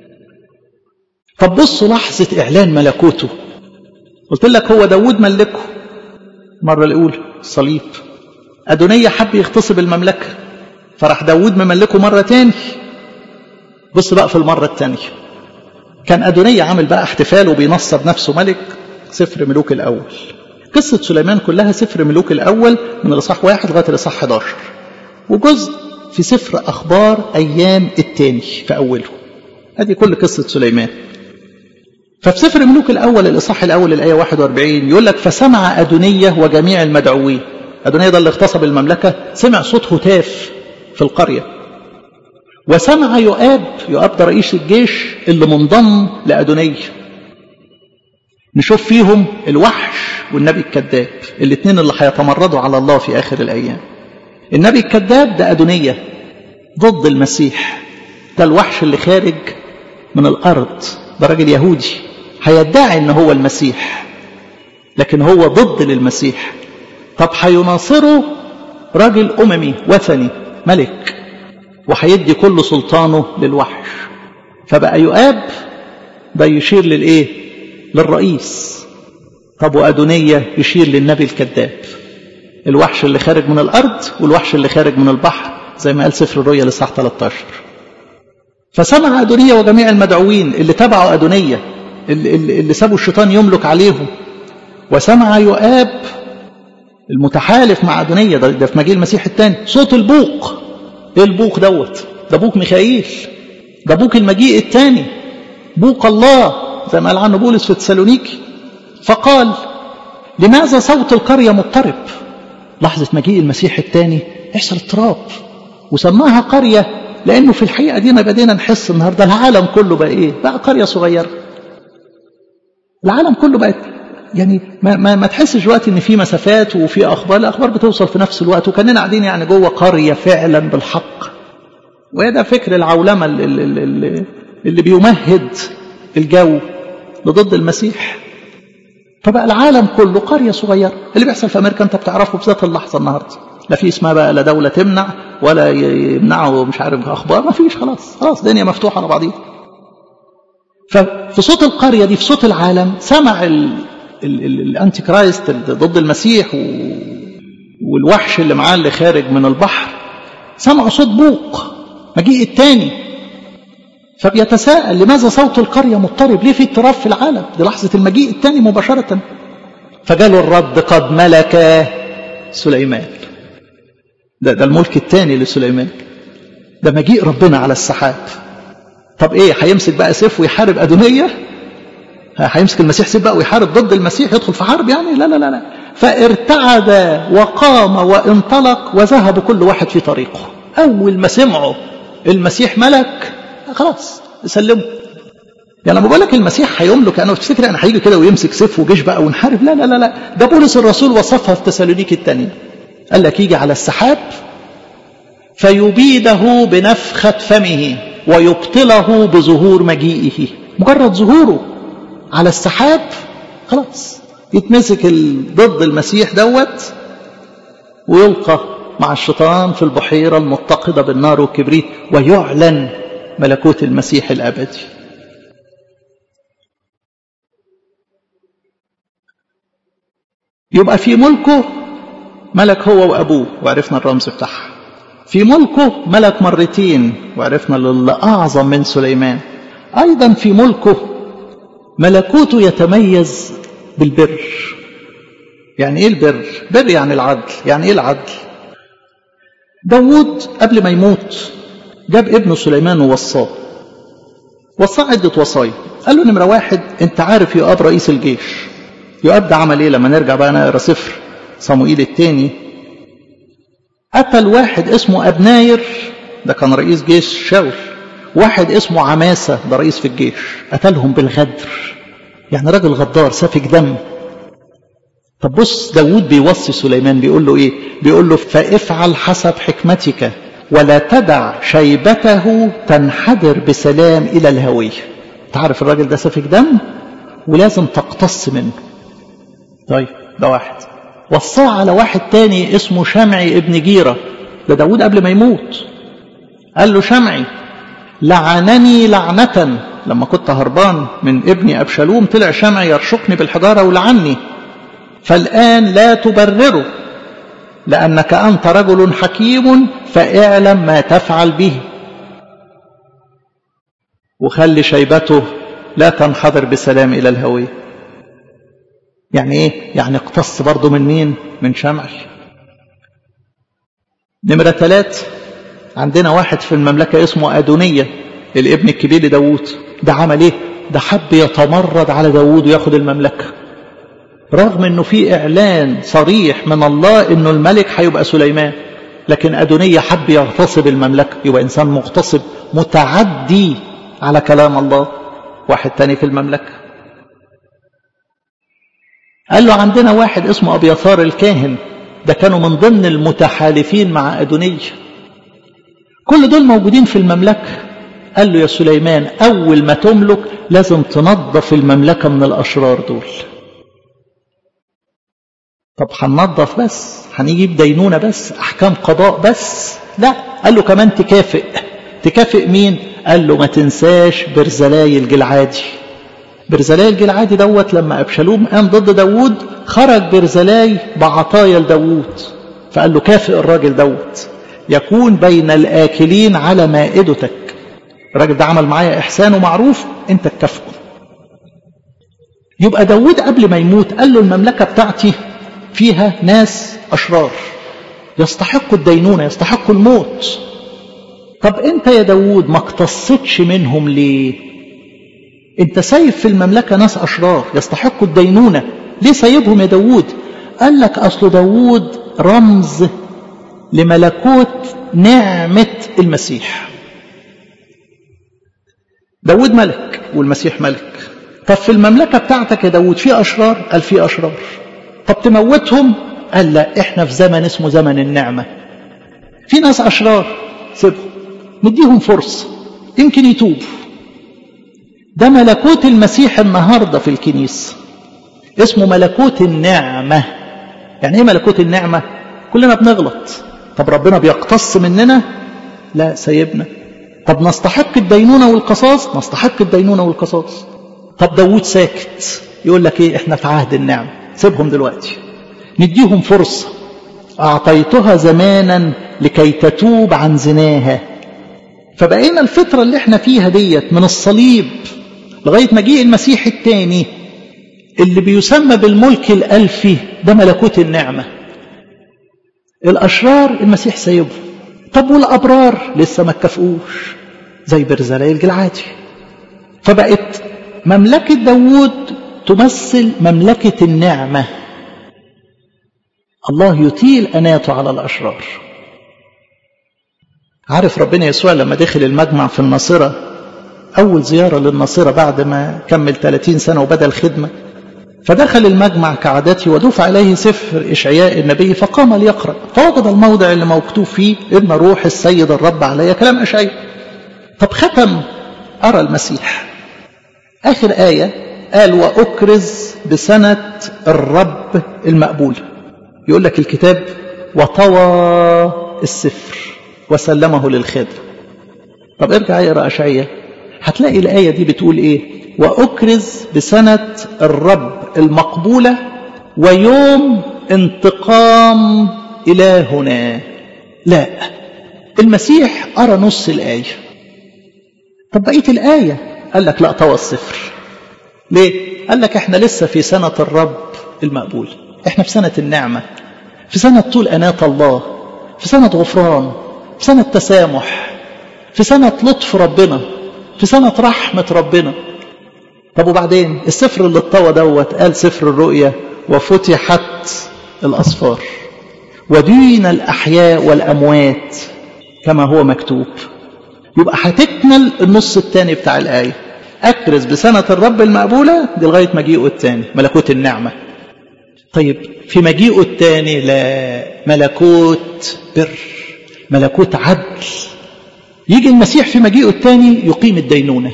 طب بصوا لحظة إعلان ملكوته قلت لك هو داود ملكه المرة الأولى الصليب أدونية حب يغتصب المملكة فراح داود مملكه مرة تاني بص بقى في المرة التانية كان أدونية عامل بقى احتفال وبينصب نفسه ملك سفر ملوك الأول قصة سليمان كلها سفر ملوك الأول من الإصحاح واحد لغاية الإصحاح 11 وجزء في سفر أخبار أيام التاني في أوله هذه كل قصة سليمان ففي سفر ملوك الأول الإصحاح الأول الآية 41 يقول لك فسمع أدونية وجميع المدعوين أدونية ده اللي اغتصب المملكة سمع صوت هتاف في القرية وسمع يؤاب يؤاب ده رئيس الجيش اللي منضم لأدونية نشوف فيهم الوحش والنبي الكذاب الاثنين اللي هيتمردوا على الله في آخر الأيام النبي الكذاب ده أدونية ضد المسيح ده الوحش اللي خارج من الأرض ده راجل يهودي هيدعي ان هو المسيح لكن هو ضد للمسيح طب هيناصره راجل أممي وثني ملك وهيدي كل سلطانه للوحش فبقى يؤاب ده يشير للايه للرئيس طب وأدونية يشير للنبي الكذاب الوحش اللي خارج من الأرض والوحش اللي خارج من البحر زي ما قال سفر الرؤيا لصح 13 فسمع أدونية وجميع المدعوين اللي تبعوا أدونية اللي, اللي سابوا الشيطان يملك عليهم وسمع يؤاب المتحالف مع أدونية ده, ده في مجيء المسيح الثاني صوت البوق ايه البوق دوت ده بوق ميخائيل ده بوق المجيء الثاني بوق الله زي ما قال عنه بولس في تسالونيكي فقال لماذا صوت القرية مضطرب لحظة مجيء المسيح الثاني يحصل اضطراب وسماها قرية لأنه في الحقيقة دينا بدينا نحس النهاردة العالم كله بقى إيه بقى قرية صغيرة العالم كله بقت يعني ما, ما, ما تحسش دلوقتي ان في مسافات وفي اخبار الاخبار بتوصل في نفس الوقت وكاننا قاعدين يعني جوه قريه فعلا بالحق وده فكر العولمه اللي, اللي, اللي بيمهد الجو لضد المسيح فبقى العالم كله قريه صغيره اللي بيحصل في امريكا انت بتعرفه في ذات اللحظه النهارده لا في اسمها بقى لا دوله تمنع ولا يمنعوا مش عارف اخبار ما فيش خلاص خلاص الدنيا مفتوحه على بعضيها ففي صوت القريه دي في صوت العالم سمع ال الانتي كرايست ضد المسيح والوحش اللي معاه اللي خارج من البحر سمعوا صوت بوق مجيء الثاني فبيتساءل لماذا صوت القرية مضطرب ليه في اضطراب في العالم دي لحظة المجيء الثاني مباشرة فجاله الرد قد ملك سليمان ده, ده الملك الثاني لسليمان ده مجيء ربنا على السحاب طب ايه هيمسك بقى سيف ويحارب أدونية هيمسك المسيح سيف بقى ويحارب ضد المسيح يدخل في حرب يعني لا لا لا لا فارتعد وقام وانطلق وذهب كل واحد في طريقه أول ما سمعوا المسيح ملك خلاص سلموا يعني لما بقول لك المسيح هيملك انا تفتكر انا هيجي كده ويمسك سيف وجيش بقى ونحارب لا لا لا لا ده بولس الرسول وصفها في تسالونيك الثانيه قال لك يجي على السحاب فيبيده بنفخة فمه ويبطله بظهور مجيئه مجرد ظهوره على السحاب خلاص يتمسك ضد المسيح دوت ويلقى مع الشيطان في البحيرة المتقدة بالنار والكبريت ويعلن ملكوت المسيح الأبدي يبقى في ملكه ملك هو وأبوه وعرفنا الرمز بتاعها في ملكه ملك مرتين وعرفنا اللي أعظم من سليمان أيضا في ملكه ملكوته يتميز بالبر يعني ايه البر بر يعني العدل يعني ايه العدل داود قبل ما يموت جاب ابنه سليمان ووصاه وصاه عدة وصايا قال له نمرة واحد انت عارف يؤاب رئيس الجيش يؤاب ده عمل ايه لما نرجع بقى نقرا سفر صموئيل الثاني قتل واحد اسمه أبناير ده كان رئيس جيش شاول واحد اسمه عماسة ده رئيس في الجيش قتلهم بالغدر يعني راجل غدار سافك دم طب بص داود بيوصي سليمان بيقول له ايه بيقول له فافعل حسب حكمتك ولا تدع شيبته تنحدر بسلام الى الهوية تعرف الراجل ده سافك دم ولازم تقتص منه طيب ده واحد وصاه على واحد تاني اسمه شمعي ابن جيرة ده داود قبل ما يموت قال له شمعي لعنني لعنة لما كنت هربان من ابني أبشالوم طلع شمعي يرشقني بالحجارة ولعني فالآن لا تبرره لأنك أنت رجل حكيم فاعلم ما تفعل به وخلي شيبته لا تنحدر بسلام إلى الهوية يعني ايه يعني اقتص برضه من مين من شمعي نمرة ثلاث عندنا واحد في المملكة اسمه أدونية الابن الكبير لداوود ده عمل ايه ده حب يتمرد على داوود وياخد المملكة رغم انه في اعلان صريح من الله انه الملك هيبقى سليمان لكن أدونية حب يغتصب المملكة يبقى إنسان مغتصب متعدي على كلام الله واحد تاني في المملكة قال له عندنا واحد اسمه أبيثار الكاهن ده كانوا من ضمن المتحالفين مع أدونية كل دول موجودين في المملكة قال له يا سليمان أول ما تملك لازم تنظف المملكة من الأشرار دول طب هننظف بس هنجيب دينونة بس أحكام قضاء بس لا قال له كمان تكافئ تكافئ مين قال له ما تنساش برزلاي الجلعادي برزلاي الجلعادي دوت لما أبشالوم قام ضد داوود خرج برزلاي بعطايا لداوود فقال له كافئ الراجل دوت يكون بين الآكلين على مائدتك الراجل ده عمل معايا إحسان ومعروف أنت تكافئه يبقى داوود قبل ما يموت قال له المملكة بتاعتي فيها ناس أشرار يستحقوا الدينونة يستحقوا الموت طب أنت يا داوود ما اقتصتش منهم ليه أنت سايب في المملكة ناس أشرار يستحقوا الدينونة ليه سايبهم يا داوود قال لك أصل داوود رمز لملكوت نعمة المسيح داود ملك والمسيح ملك طب في المملكة بتاعتك يا داود في أشرار قال في أشرار طب تموتهم قال لا احنا في زمن اسمه زمن النعمة في ناس أشرار سيبهم نديهم فرصة يمكن يتوب ده ملكوت المسيح النهاردة في الكنيسة اسمه ملكوت النعمة يعني ايه ملكوت النعمة كلنا بنغلط طب ربنا بيقتص مننا لا سيبنا طب نستحق الدينونة والقصاص نستحق الدينونة والقصاص طب داود ساكت يقول لك ايه احنا في عهد النعمة سيبهم دلوقتي نديهم فرصة أعطيتها زمانا لكي تتوب عن زناها فبقينا الفترة اللي احنا فيها ديت من الصليب لغاية مجيء المسيح الثاني اللي بيسمى بالملك الألفي ده ملكوت النعمة الأشرار المسيح سيبه طب والأبرار لسه ما اتكافئوش زي برزلاي الجلعادي فبقت مملكة داوود تمثل مملكة النعمة الله يطيل أناته على الأشرار عارف ربنا يسوع لما دخل المجمع في الناصرة أول زيارة للناصرة بعد ما كمل 30 سنة وبدأ الخدمة فدخل المجمع كعادته ودفع عليه سفر إشعياء النبي فقام ليقرأ فوجد الموضع اللي مكتوب فيه إن روح السيد الرب علي كلام إشعياء طب ختم أرى المسيح آخر آية قال وأكرز بسنة الرب المقبول يقول لك الكتاب وطوى السفر وسلمه للخادم طب ارجع اقرا اشعياء هتلاقي الايه دي بتقول ايه واكرز بسنه الرب المقبوله ويوم انتقام الهنا لا المسيح ارى نص الايه طب بقيه الايه قال لك لا طوى السفر ليه قال لك احنا لسه في سنه الرب المقبول احنا في سنه النعمه في سنه طول اناه الله في سنه غفران في سنه تسامح في سنه لطف ربنا في سنه رحمه ربنا طب وبعدين السفر اللي اتطوى دوت قال سفر الرؤيا وفتحت الاسفار ودين الاحياء والاموات كما هو مكتوب يبقى هتكمل النص الثاني بتاع الايه اكرز بسنه الرب المقبوله دي لغايه مجيئه الثاني ملكوت النعمه طيب في مجيئه الثاني لا ملكوت بر ملكوت عدل يجي المسيح في مجيئه الثاني يقيم الدينونه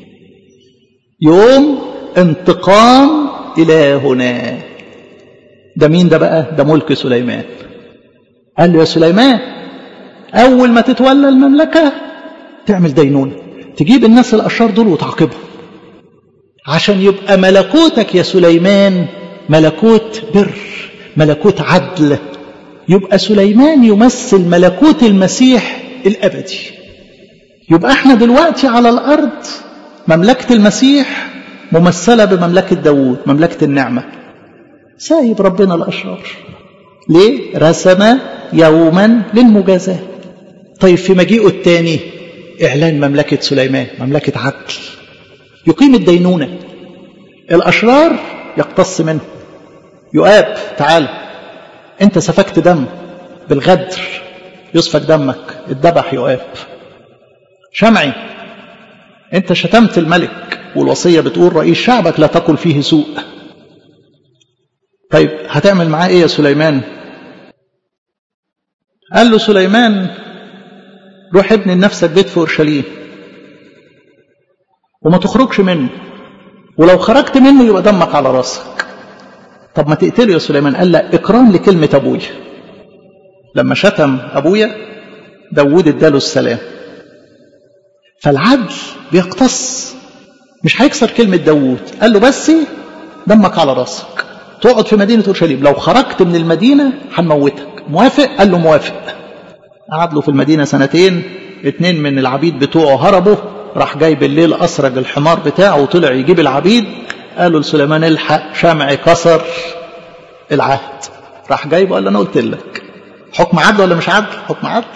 يوم انتقام إلهنا ده مين ده بقى ده ملك سليمان قال له يا سليمان أول ما تتولى المملكة تعمل دينونة تجيب الناس الأشرار دول وتعاقبهم عشان يبقى ملكوتك يا سليمان ملكوت بر ملكوت عدل يبقى سليمان يمثل ملكوت المسيح الأبدي يبقى احنا دلوقتي على الأرض مملكة المسيح ممثلة بمملكة داوود مملكة النعمة سايب ربنا الأشرار ليه؟ رسم يوما للمجازاة طيب في مجيئه الثاني إعلان مملكة سليمان مملكة عدل يقيم الدينونة الأشرار يقتص منه يؤاب تعال أنت سفكت دم بالغدر يسفك دمك اتذبح يؤاب شمعي انت شتمت الملك والوصية بتقول رئيس شعبك لا تقل فيه سوء طيب هتعمل معاه ايه يا سليمان قال له سليمان روح ابني لنفسك بيت في اورشليم وما تخرجش منه ولو خرجت منه يبقى دمك على راسك طب ما تقتله يا سليمان قال لا اكرام لكلمة ابويا لما شتم ابويا داوود اداله السلام فالعدل بيقتص مش هيكسر كلمة داوود قال له بس دمك على راسك تقعد في مدينة أورشليم لو خرجت من المدينة هنموتك موافق قال له موافق قعد له في المدينة سنتين اتنين من العبيد بتوعه هربوا راح جاي بالليل أسرج الحمار بتاعه وطلع يجيب العبيد قالوا لسليمان الحق شمع كسر العهد راح جايبه قال له أنا قلت لك حكم عدل ولا مش عدل حكم عدل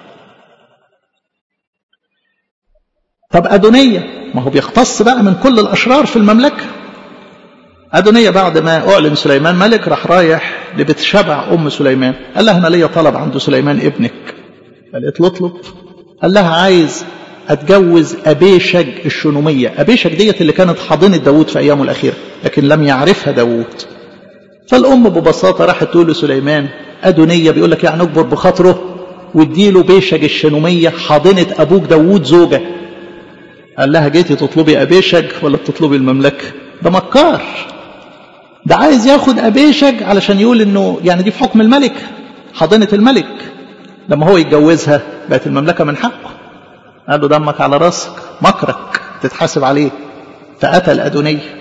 طب أدونية ما هو بيختص بقى من كل الأشرار في المملكة أدونية بعد ما أعلن سليمان ملك راح رايح لبيت شبع أم سليمان قال لها أنا ليا طلب عند سليمان ابنك قالت له اطلب قال لها عايز أتجوز أبيشج الشنومية أبيشج ديت اللي كانت حاضنة داوود في أيامه الأخيرة لكن لم يعرفها داوود فالأم ببساطة راحت تقول لسليمان أدونية بيقول لك يعني اكبر بخاطره واديله بيشج الشنومية حاضنة أبوك داوود زوجة قال لها جيتي تطلبي أبيشج ولا بتطلبي المملكة ده مكار ده عايز ياخد أبيشج علشان يقول إنه يعني دي في حكم الملك حاضنة الملك لما هو يتجوزها بقت المملكة من حقه قال له دمك على راسك مكرك تتحاسب عليه فقتل أدونية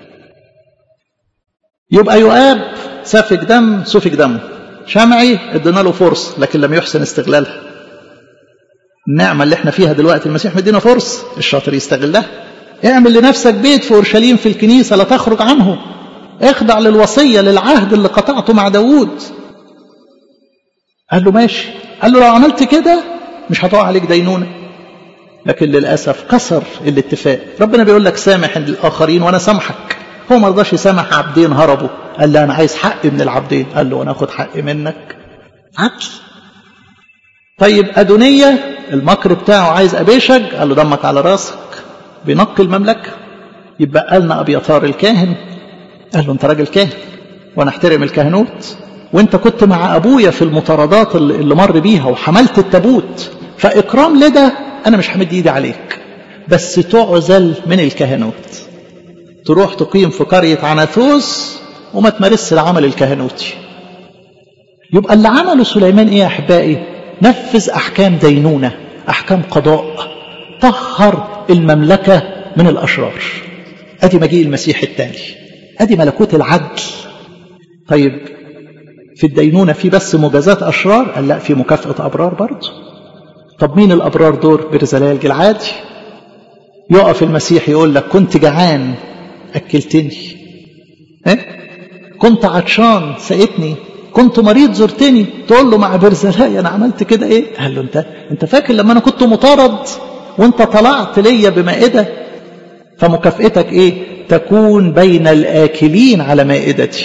يبقى يؤاب سفك دم سفك دم شمعي ادينا له فرصة لكن لم يحسن استغلالها النعمة اللي احنا فيها دلوقتي المسيح مدينا فرصة الشاطر يستغلها اعمل لنفسك بيت في أورشليم في الكنيسة لا تخرج عنه اخضع للوصية للعهد اللي قطعته مع داوود قال له ماشي قال له لو عملت كده مش هتقع عليك دينونة لكن للأسف كسر الاتفاق ربنا بيقول لك سامح الآخرين وأنا سامحك هو ما رضاش يسامح عبدين هربوا قال لي أنا عايز حقي من العبدين قال له أنا أخد حقي منك عدل طيب أدونية المكر بتاعه عايز أبيشج قال له دمك على راسك بينقي المملكة يبقى لنا أبيطار الكاهن قال له أنت راجل كاهن وأنا أحترم الكهنوت وأنت كنت مع أبويا في المطاردات اللي مر بيها وحملت التابوت فإكرام لده أنا مش همد إيدي عليك بس تعزل من الكهنوت تروح تقيم في قرية عناثوس وما تمارسش العمل الكهنوتي يبقى اللي عمله سليمان إيه يا أحبائي نفذ أحكام دينونة أحكام قضاء طهر المملكة من الأشرار أدي مجيء المسيح التالي أدي ملكوت العدل طيب في الدينونة في بس مجازات أشرار قال لا في مكافأة أبرار برضه طب مين الأبرار دول برزلايا الجلعادي يقف المسيح يقول لك كنت جعان أكلتني إيه؟ كنت عطشان سقتني كنت مريض زرتني تقول له مع برزلاي أنا عملت كده إيه قال له أنت أنت فاكر لما أنا كنت مطارد وأنت طلعت ليا بمائدة فمكافئتك إيه تكون بين الآكلين على مائدتي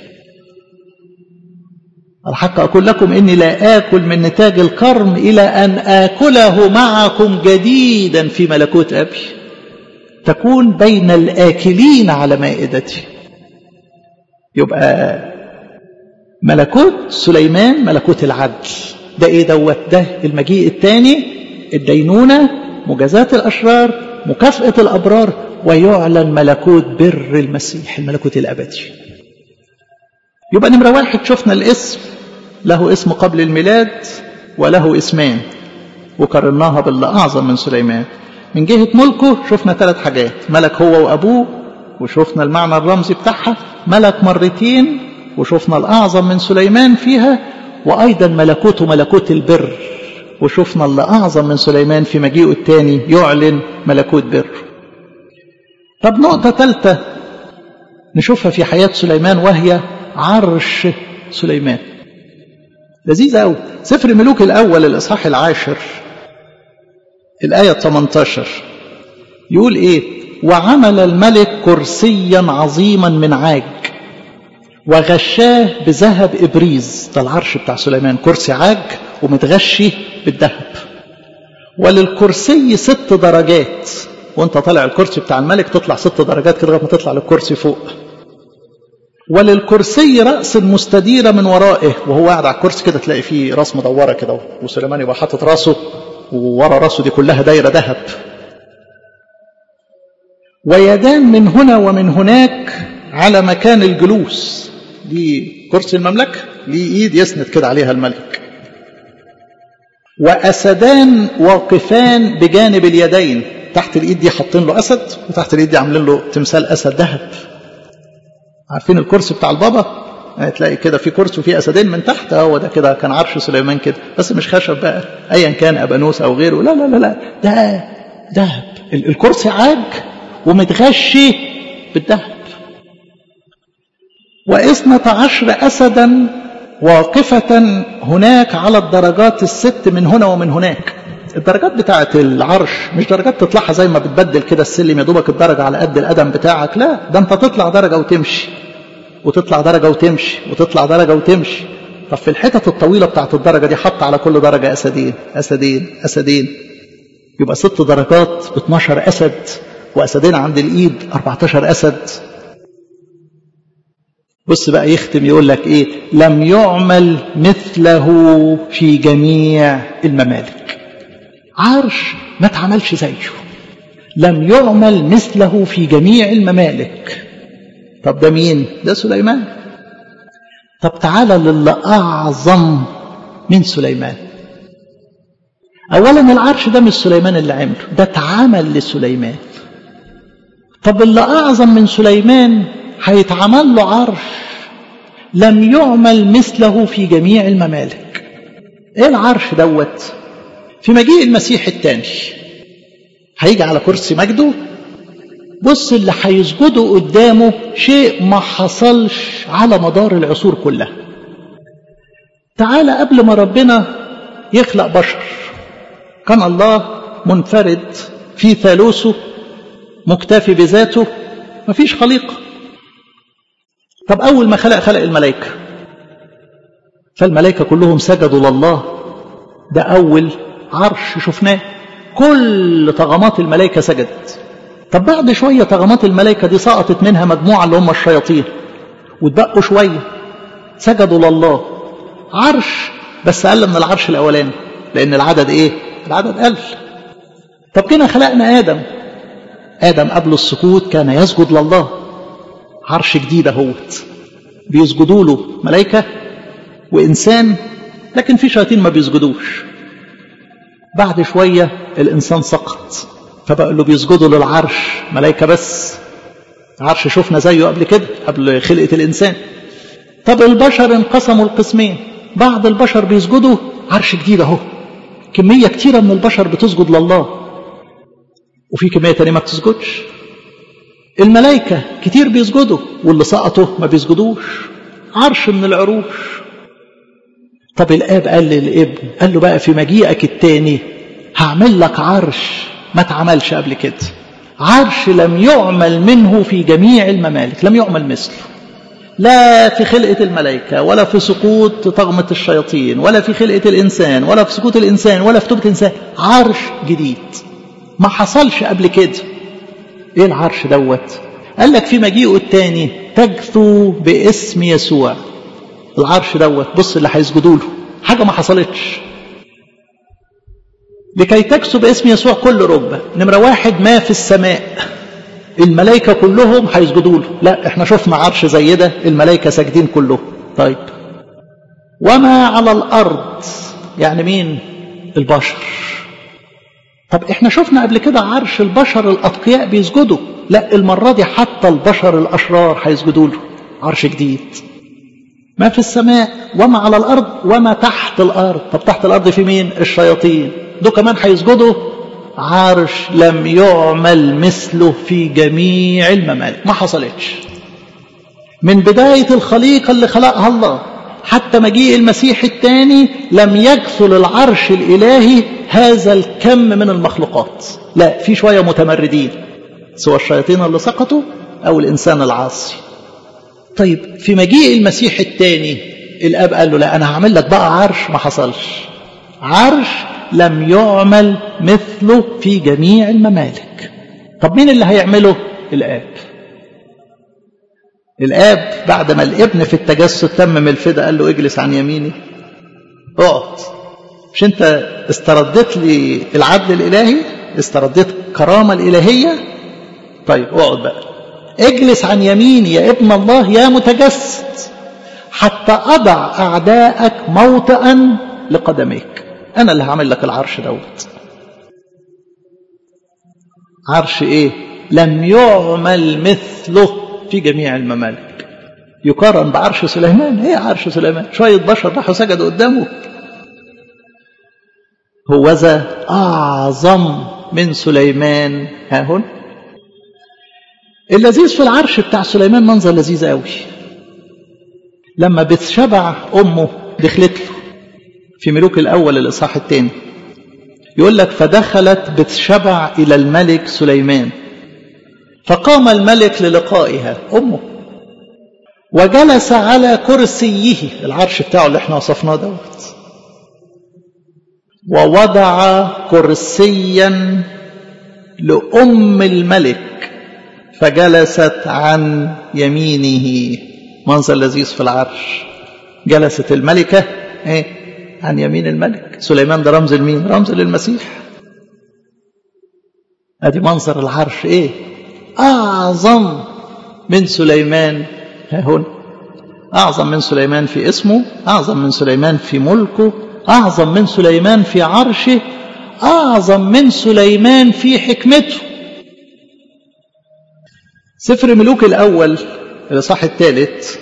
الحق أقول لكم إني لا آكل من نتاج الكرم إلى أن آكله معكم جديدا في ملكوت أبي تكون بين الآكلين على مائدتي يبقى ملكوت سليمان ملكوت العدل ده ايه دوت ده المجيء الثاني الدينونة مجازات الأشرار مكافأة الأبرار ويعلن ملكوت بر المسيح الملكوت الأبدي يبقى نمرة واحد شفنا الاسم له اسم قبل الميلاد وله اسمان وقارناها باللي أعظم من سليمان من جهة ملكه شفنا ثلاث حاجات ملك هو وأبوه وشفنا المعنى الرمزي بتاعها ملك مرتين وشفنا الأعظم من سليمان فيها وأيضا ملكوته ملكوت البر وشفنا اللي أعظم من سليمان في مجيئه الثاني يعلن ملكوت بر طب نقطة ثالثة نشوفها في حياة سليمان وهي عرش سليمان لذيذ قوي سفر ملوك الأول الإصحاح العاشر الآية 18 يقول إيه وعمل الملك كرسيا عظيما من عاج وغشاه بذهب إبريز ده العرش بتاع سليمان كرسي عاج ومتغشي بالذهب وللكرسي ست درجات وانت طالع الكرسي بتاع الملك تطلع ست درجات كده لغايه ما تطلع للكرسي فوق وللكرسي رأس مستديرة من ورائه وهو قاعد على الكرسي كده تلاقي فيه راس مدورة كده وسليمان يبقى حاطط راسه وورا راسه دي كلها دايرة ذهب ويدان من هنا ومن هناك على مكان الجلوس دي كرسي المملكة ليه ايد يسند كده عليها الملك وأسدان واقفان بجانب اليدين تحت الإيد دي حاطين له أسد وتحت الإيد دي عاملين له تمثال أسد ذهب عارفين الكرسي بتاع البابا تلاقي كده في كرسي وفي أسدين من تحت هو ده كده كان عرش سليمان كده بس مش خشب بقى أيا كان أبانوس أو غيره لا لا لا لا ده ذهب الكرسي عاج ومتغشي بالذهب واثنة عشر أسدا واقفة هناك على الدرجات الست من هنا ومن هناك الدرجات بتاعة العرش مش درجات تطلعها زي ما بتبدل كده السلم يا دوبك الدرجة على قد القدم بتاعك لا ده انت تطلع درجة وتمشي وتطلع درجة وتمشي وتطلع درجة وتمشي طب في الحتت الطويلة بتاعة الدرجة دي حط على كل درجة أسدين أسدين أسدين يبقى ست درجات ب 12 أسد وأسدين عند الإيد 14 أسد بص بقى يختم يقول لك ايه لم يعمل مثله في جميع الممالك عرش ما اتعملش زيه لم يعمل مثله في جميع الممالك طب ده مين ده سليمان طب تعالى للي اعظم من سليمان اولا العرش ده مش سليمان اللي عمله ده اتعمل لسليمان طب اللي اعظم من سليمان هيتعمل له عرش لم يعمل مثله في جميع الممالك ايه العرش دوت في مجيء المسيح الثاني هيجي على كرسي مجده بص اللي هيسجدوا قدامه شيء ما حصلش على مدار العصور كلها تعالى قبل ما ربنا يخلق بشر كان الله منفرد في ثالوثه مكتفي بذاته مفيش خليقه طب أول ما خلق خلق الملائكة فالملائكة كلهم سجدوا لله ده أول عرش شفناه كل طغمات الملائكة سجدت طب بعد شوية طغمات الملائكة دي سقطت منها مجموعة اللي هم الشياطين واتبقوا شوية سجدوا لله عرش بس أقل من العرش الأولاني لأن العدد إيه؟ العدد قل طب كنا خلقنا آدم آدم قبل السقوط كان يسجد لله عرش جديد اهوت بيسجدوا له ملائكة وإنسان لكن في شياطين ما بيسجدوش بعد شوية الإنسان سقط فبقى له بيسجدوا للعرش ملائكة بس عرش شفنا زيه قبل كده قبل خلقة الإنسان طب البشر انقسموا القسمين بعض البشر بيسجدوا عرش جديد اهو كمية كتيرة من البشر بتسجد لله وفي كمية تانية ما بتسجدش الملائكة كتير بيسجدوا واللي سقطوا ما بيسجدوش عرش من العروش طب الآب قال للابن قال له بقى في مجيئك التاني هعمل لك عرش ما اتعملش قبل كده عرش لم يعمل منه في جميع الممالك لم يعمل مثله لا في خلقة الملائكة ولا في سقوط طغمة الشياطين ولا في خلقة الإنسان ولا في سقوط الإنسان ولا في توبة الإنسان عرش جديد ما حصلش قبل كده ايه العرش دوت قال لك في مجيئه الثاني تجثو باسم يسوع العرش دوت بص اللي هيسجدوا له حاجه ما حصلتش لكي تكسو باسم يسوع كل ركبه نمره واحد ما في السماء الملائكه كلهم هيسجدوا له لا احنا شفنا عرش زي ده الملائكه ساجدين كلهم طيب وما على الارض يعني مين البشر طب احنا شفنا قبل كده عرش البشر الاتقياء بيسجدوا لا المره دي حتى البشر الاشرار هيسجدوا له عرش جديد ما في السماء وما على الارض وما تحت الارض طب تحت الارض في مين الشياطين دول كمان هيسجدوا عرش لم يعمل مثله في جميع الممالك ما حصلتش من بدايه الخليقه اللي خلقها الله حتى مجيء المسيح الثاني لم يكثل العرش الإلهي هذا الكم من المخلوقات لا في شوية متمردين سواء الشياطين اللي سقطوا أو الإنسان العاصي طيب في مجيء المسيح الثاني الأب قال له لا أنا هعمل لك بقى عرش ما حصلش عرش لم يعمل مثله في جميع الممالك طب مين اللي هيعمله الآب الآب بعد ما الابن في التجسد تمم الفدا قال له اجلس عن يميني اقعد مش انت استرديت لي العدل الإلهي استرديت الكرامة الإلهية طيب اقعد بقى اجلس عن يميني يا ابن الله يا متجسد حتى أضع أعداءك موطئا لقدميك أنا اللي هعمل لك العرش دوت عرش إيه لم يعمل مثله في جميع الممالك يقارن بعرش سليمان ايه عرش سليمان شوية بشر راحوا سجدوا قدامه هو ذا أعظم من سليمان ها هنا اللذيذ في العرش بتاع سليمان منظر لذيذ قوي لما بتشبع أمه دخلت له في ملوك الأول الإصحاح الثاني يقول لك فدخلت بتشبع إلى الملك سليمان فقام الملك للقائها أمه وجلس على كرسيه العرش بتاعه اللي احنا وصفناه دوت ووضع كرسيا لأم الملك فجلست عن يمينه منظر لذيذ في العرش جلست الملكة ايه عن يمين الملك سليمان ده رمز لمين رمز للمسيح ادي منظر العرش ايه اعظم من سليمان ها هنا اعظم من سليمان في اسمه اعظم من سليمان في ملكه اعظم من سليمان في عرشه اعظم من سليمان في حكمته سفر ملوك الاول الاصحاح الثالث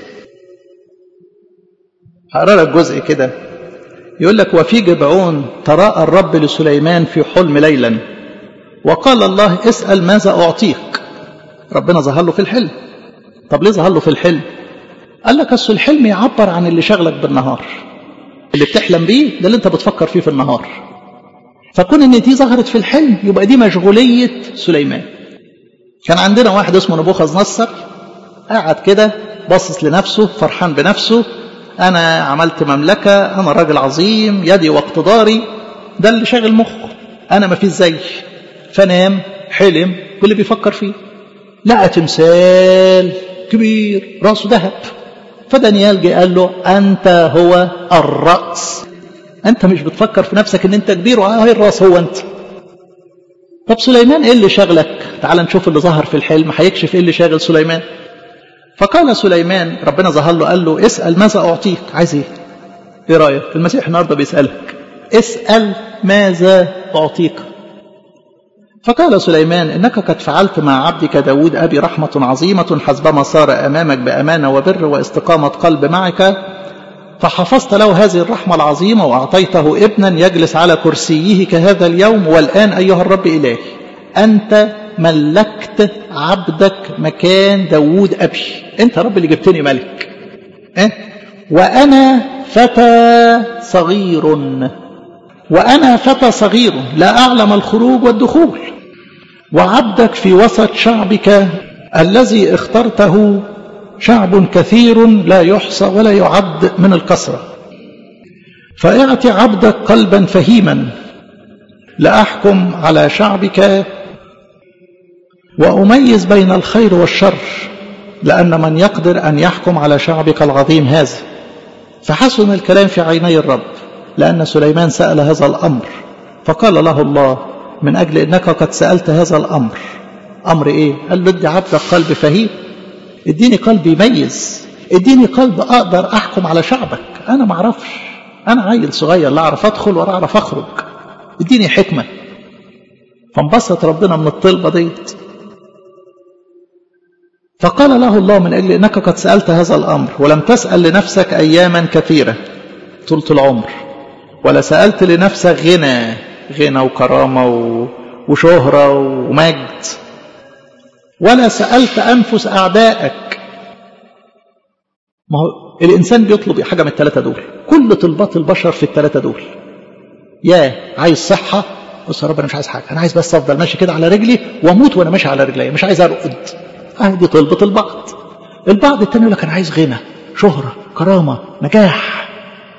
هقرا لك جزء كده يقول لك وفي جبعون تراءى الرب لسليمان في حلم ليلا وقال الله اسأل ماذا أعطيك ربنا ظهر له في الحلم طب ليه ظهر له في الحلم قال لك أصل الحلم يعبر عن اللي شغلك بالنهار اللي بتحلم بيه ده اللي انت بتفكر فيه في النهار فكون ان دي ظهرت في الحلم يبقى دي مشغولية سليمان كان عندنا واحد اسمه نبوخذ نصر قاعد كده باصص لنفسه فرحان بنفسه أنا عملت مملكة أنا راجل عظيم يدي واقتداري ده اللي شاغل مخه أنا ما فيش زي فنام حلم واللي بيفكر فيه لقى تمثال كبير راسه ذهب فدانيال جه قال له أنت هو الرأس أنت مش بتفكر في نفسك إن أنت كبير وهي الراس هو أنت طب سليمان إيه اللي شغلك تعال نشوف اللي ظهر في الحلم هيكشف إيه اللي شاغل سليمان فقال سليمان ربنا ظهر له قال له اسأل ماذا أعطيك عايز إيه إيه رأيك المسيح النهاردة بيسألك اسأل ماذا أعطيك فقال سليمان إنك قد فعلت مع عبدك داود أبي رحمة عظيمة حسبما صار أمامك بأمانة وبر واستقامة قلب معك فحفظت له هذه الرحمة العظيمة وأعطيته ابنا يجلس على كرسيه كهذا اليوم والآن أيها الرب إلهي أنت ملكت عبدك مكان داود أبي أنت رب اللي جبتني ملك إيه؟ وأنا فتى صغير وأنا فتى صغير لا أعلم الخروج والدخول وعبدك في وسط شعبك الذي اخترته شعب كثير لا يحصى ولا يعد من الكسرة فاعط عبدك قلبا فهيما لأحكم على شعبك وأميز بين الخير والشر لأن من يقدر أن يحكم على شعبك العظيم هذا فحسن الكلام في عيني الرب لأن سليمان سأل هذا الأمر فقال له الله من أجل أنك قد سألت هذا الأمر أمر إيه؟ قال له ادي عبدك قلب فهيم اديني قلب يميز اديني قلب أقدر أحكم على شعبك أنا ما أعرفش أنا عيل صغير لا أعرف أدخل ولا أعرف أخرج اديني حكمة فانبسط ربنا من الطلبة ديت فقال له الله من أجل أنك قد سألت هذا الأمر ولم تسأل لنفسك أياما كثيرة طولة العمر ولا سألت لنفسك غنى غنى وكرامة وشهرة ومجد ولا سألت أنفس أعدائك ما هو الإنسان بيطلب حاجة من الثلاثة دول كل طلبات البشر في الثلاثة دول يا عايز صحة بص يا رب أنا مش عايز حاجة أنا عايز بس أفضل ماشي كده على رجلي وأموت وأنا ماشي على رجلي مش عايز أرقد دي طلبة البعض البعض التاني يقول لك أنا عايز غنى شهرة كرامة نجاح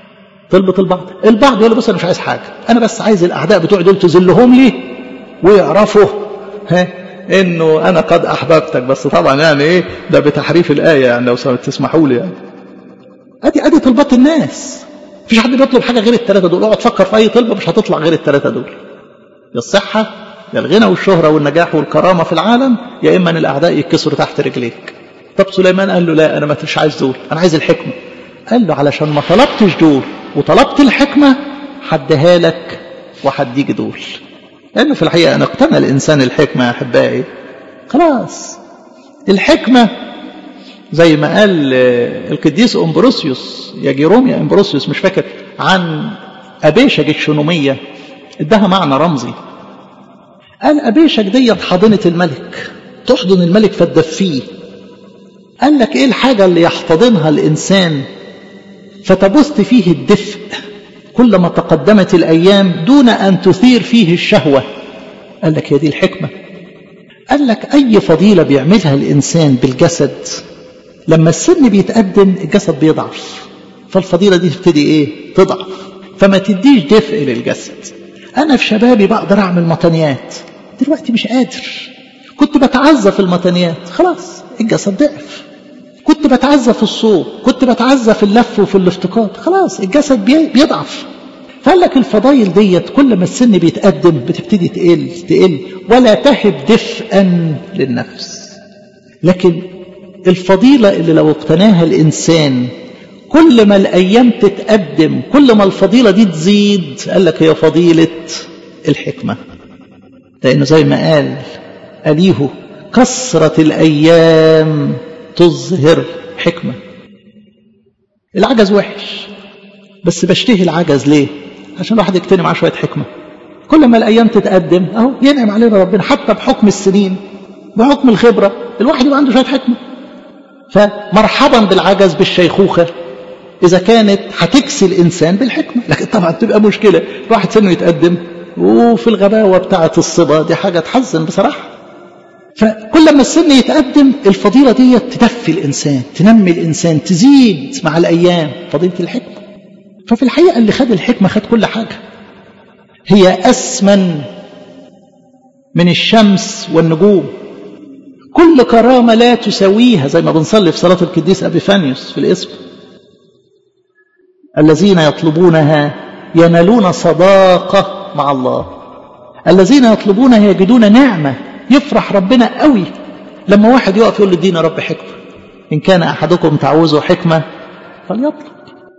طلبة البعض البعض يقول بص انا مش عايز حاجة انا بس عايز الاعداء بتوعي دول تذلهم لي ويعرفوا ها انه انا قد احببتك بس طبعا يعني ايه ده بتحريف الايه يعني لو تسمحوا لي يعني ادي ادي طلبات الناس مفيش حد بيطلب حاجه غير الثلاثه دول اقعد فكر في اي طلبه مش هتطلع غير الثلاثه دول يا الصحه يا الغنى والشهره والنجاح والكرامه في العالم يا اما ان الاعداء يتكسروا تحت رجليك طب سليمان قال له لا انا مش عايز دول انا عايز الحكمه قال له علشان ما طلبتش دول وطلبت الحكمه حدها لك وحديك دول لأنه في الحقيقة أنا اقتنى الإنسان الحكمة يا أحبائي خلاص الحكمة زي ما قال القديس أمبروسيوس يا جيروم يا أمبروسيوس مش فاكر عن أبيشج الشنومية ادها معنى رمزي قال أبيشج ديت حاضنة الملك تحضن الملك فتدفيه قال لك إيه الحاجة اللي يحتضنها الإنسان فتبث فيه الدفء كلما تقدمت الأيام دون أن تثير فيه الشهوة قال لك هي دي الحكمة قال لك أي فضيلة بيعملها الإنسان بالجسد لما السن بيتقدم الجسد بيضعف فالفضيلة دي تبتدي إيه تضعف فما تديش دفء للجسد أنا في شبابي بقدر أعمل مطنيات دلوقتي مش قادر كنت بتعزى في المطنيات خلاص الجسد ضعف كنت بتعزى في الصوم كنت بتعزى في اللف وفي الافتقاد خلاص الجسد بيضعف فقال لك الفضايل ديت كل ما السن بيتقدم بتبتدي تقل تقل ولا تهب دفئا للنفس لكن الفضيلة اللي لو اقتناها الإنسان كل ما الأيام تتقدم كل ما الفضيلة دي تزيد قال لك هي فضيلة الحكمة لأنه زي ما قال أليه كثرة الأيام تظهر حكمة العجز وحش بس بشتهي العجز ليه عشان الواحد يقتني معاه شوية حكمة كل ما الأيام تتقدم أهو ينعم علينا ربنا حتى بحكم السنين بحكم الخبرة الواحد يبقى عنده شوية حكمة فمرحبا بالعجز بالشيخوخة إذا كانت هتكسي الإنسان بالحكمة لكن طبعا تبقى مشكلة الواحد سنه يتقدم وفي الغباوة بتاعة الصبا دي حاجة تحزن بصراحة فكل ما السن يتقدم الفضيلة دي تدفي الإنسان تنمي الإنسان تزيد مع الأيام فضيلة الحكمة ففي الحقيقة اللي خد الحكمة خد كل حاجة هي أسمن من الشمس والنجوم كل كرامة لا تساويها زي ما بنصلي في صلاة القديس أبيفانيوس في الاسم الذين يطلبونها ينالون صداقة مع الله الذين يطلبونها يجدون نعمة يفرح ربنا قوي لما واحد يقف يقول لدينا رب حكمة إن كان أحدكم تعوزه حكمة فليطلب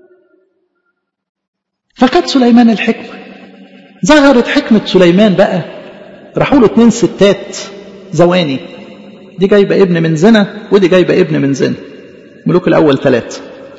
فكانت سليمان الحكمة ظهرت حكمة سليمان بقى راحوا له اتنين ستات زواني دي جايبة ابن من زنا ودي جايبة ابن من زنا ملوك الأول ثلاثة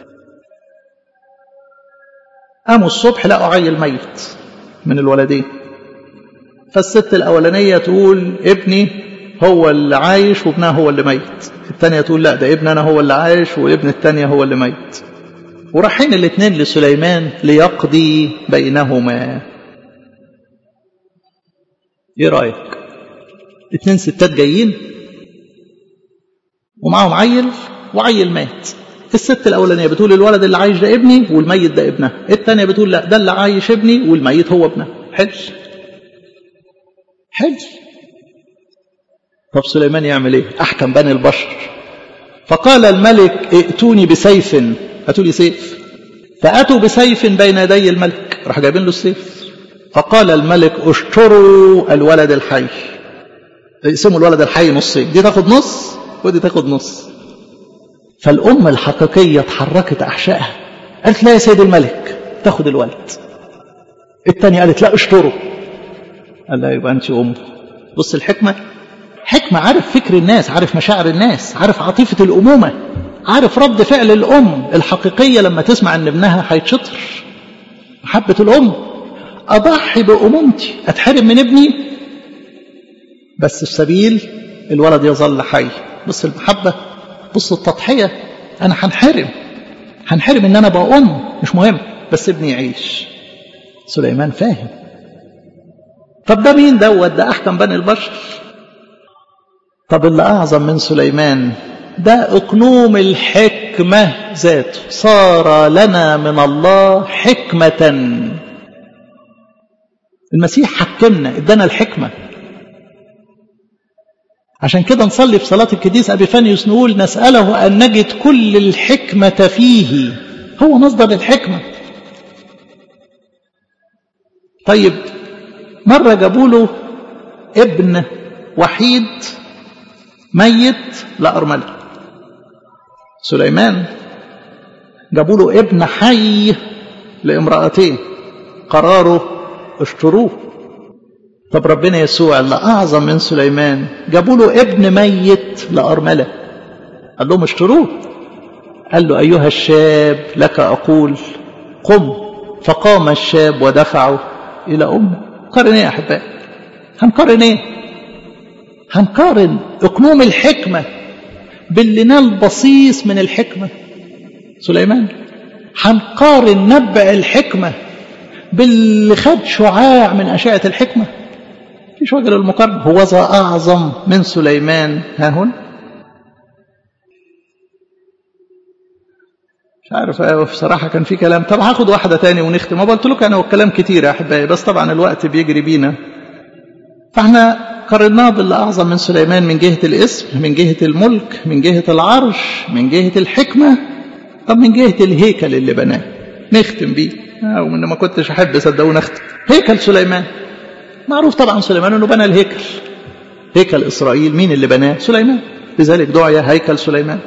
قاموا الصبح لقوا عيل ميت من الولدين فالست الأولانية تقول ابني هو اللي عايش وابنها هو اللي ميت الثانية تقول لا ده ابن أنا هو اللي عايش وابن الثانية هو اللي ميت ورايحين الاثنين لسليمان ليقضي بينهما ايه رايك اتنين ستات جايين ومعاهم عيل وعيل مات الست الاولانيه بتقول الولد اللي عايش ده ابني والميت ده ابنها الثانيه بتقول لا ده اللي عايش ابني والميت هو ابنها حلو حلو طب سليمان يعمل ايه احكم بني البشر فقال الملك ائتوني بسيف هاتوا لي سيف فاتوا بسيف بين يدي الملك راح جايبين له السيف فقال الملك اشتروا الولد الحي اقسموا الولد الحي نصين دي تاخد نص ودي تاخد نص فالأم الحقيقية تحركت أحشائها قالت لا يا سيد الملك تاخد الولد الثانية قالت لا اشتروا قال لا يبقى أنت أم بص الحكمة حكمة عارف فكر الناس عارف مشاعر الناس عارف عاطفة الأمومة عارف رد فعل الأم الحقيقية لما تسمع أن ابنها هيتشطر محبة الأم أضحي بأمومتي أتحرم من ابني بس السبيل الولد يظل حي بص المحبة بص التضحية أنا هنحرم هنحرم إن أنا بقى أم مش مهم بس ابني يعيش سليمان فاهم طب ده مين دوت ده أحكم بني البشر طب اللي أعظم من سليمان ده اقنوم الحكمة ذاته صار لنا من الله حكمة المسيح حكمنا ادانا الحكمة عشان كده نصلي في صلاة القديس أبيفانيوس نقول نسأله أن نجد كل الحكمة فيه هو مصدر الحكمة طيب مرة جابوا له ابن وحيد ميت لأرملة سليمان جابوا له ابن حي لامرأتين قراره اشتروه طب ربنا يسوع اللي أعظم من سليمان جابوا له ابن ميت لأرملة قال لهم اشتروه قال له أيها الشاب لك أقول قم فقام الشاب ودفعه إلى أمه قارن إيه يا أحبائي هنقارن إيه هنقارن اقنوم الحكمة باللي نال بصيص من الحكمة سليمان هنقارن نبع الحكمة باللي خد شعاع من أشعة الحكمة فيش وجه للمقارنة هو ذا أعظم من سليمان ها هنا مش عارف بصراحة كان في كلام طب هاخد واحدة تاني ونختم ما قلت لكم أنا الكلام كتير يا أحبائي بس طبعا الوقت بيجري بينا فاحنا قارناه باللي أعظم من سليمان من جهة الاسم من جهة الملك من جهة العرش من جهة الحكمة طب من جهة الهيكل اللي بناه نختم بيه أو من ما كنتش أحب صدقوني أختم هيكل سليمان معروف طبعا سليمان أنه بنى الهيكل هيكل إسرائيل مين اللي بناه سليمان لذلك دعي هيكل سليمان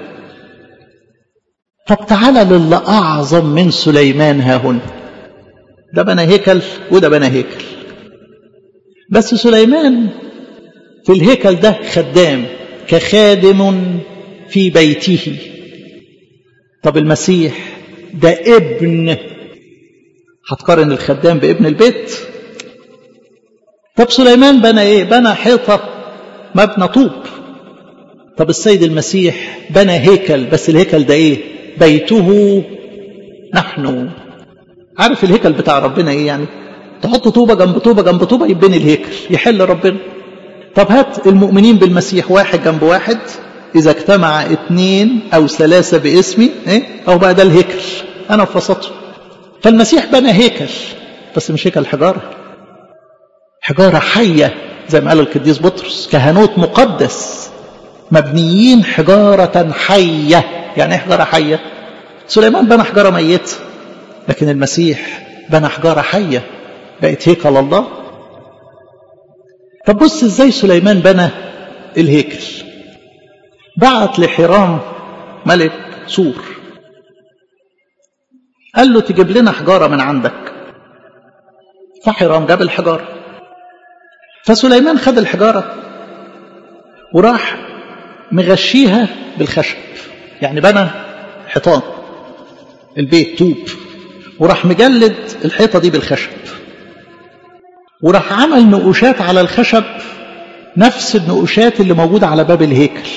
طب تعالى للي أعظم من سليمان ها هنا ده بنى هيكل وده بنى هيكل بس سليمان في الهيكل ده خدام كخادم في بيته طب المسيح ده ابن هتقارن الخدام بابن البيت طب سليمان بنى ايه بنى حيطة مبنى طوب طب السيد المسيح بنى هيكل بس الهيكل ده ايه بيته نحن عارف الهيكل بتاع ربنا ايه يعني تحط طوبة جنب طوبة جنب طوبة يبني الهيكل يحل ربنا طب هات المؤمنين بالمسيح واحد جنب واحد إذا اجتمع اثنين أو ثلاثة باسمي إيه؟ أو بقى ده الهيكل أنا في وسطه فالمسيح بنى هيكل بس مش هيكل حجارة حجارة حية زي ما قال القديس بطرس كهنوت مقدس مبنيين حجارة حية يعني ايه حجارة حية سليمان بنى حجارة ميتة لكن المسيح بنى حجارة حية بقت هيكل الله طب بص ازاي سليمان بنى الهيكل بعت لحرام ملك سور قال له تجيب لنا حجارة من عندك فحرام جاب الحجارة فسليمان خد الحجارة وراح مغشيها بالخشب يعني بنى حيطان البيت طوب وراح مجلد الحيطة دي بالخشب وراح عمل نقوشات على الخشب نفس النقوشات اللي موجودة على باب الهيكل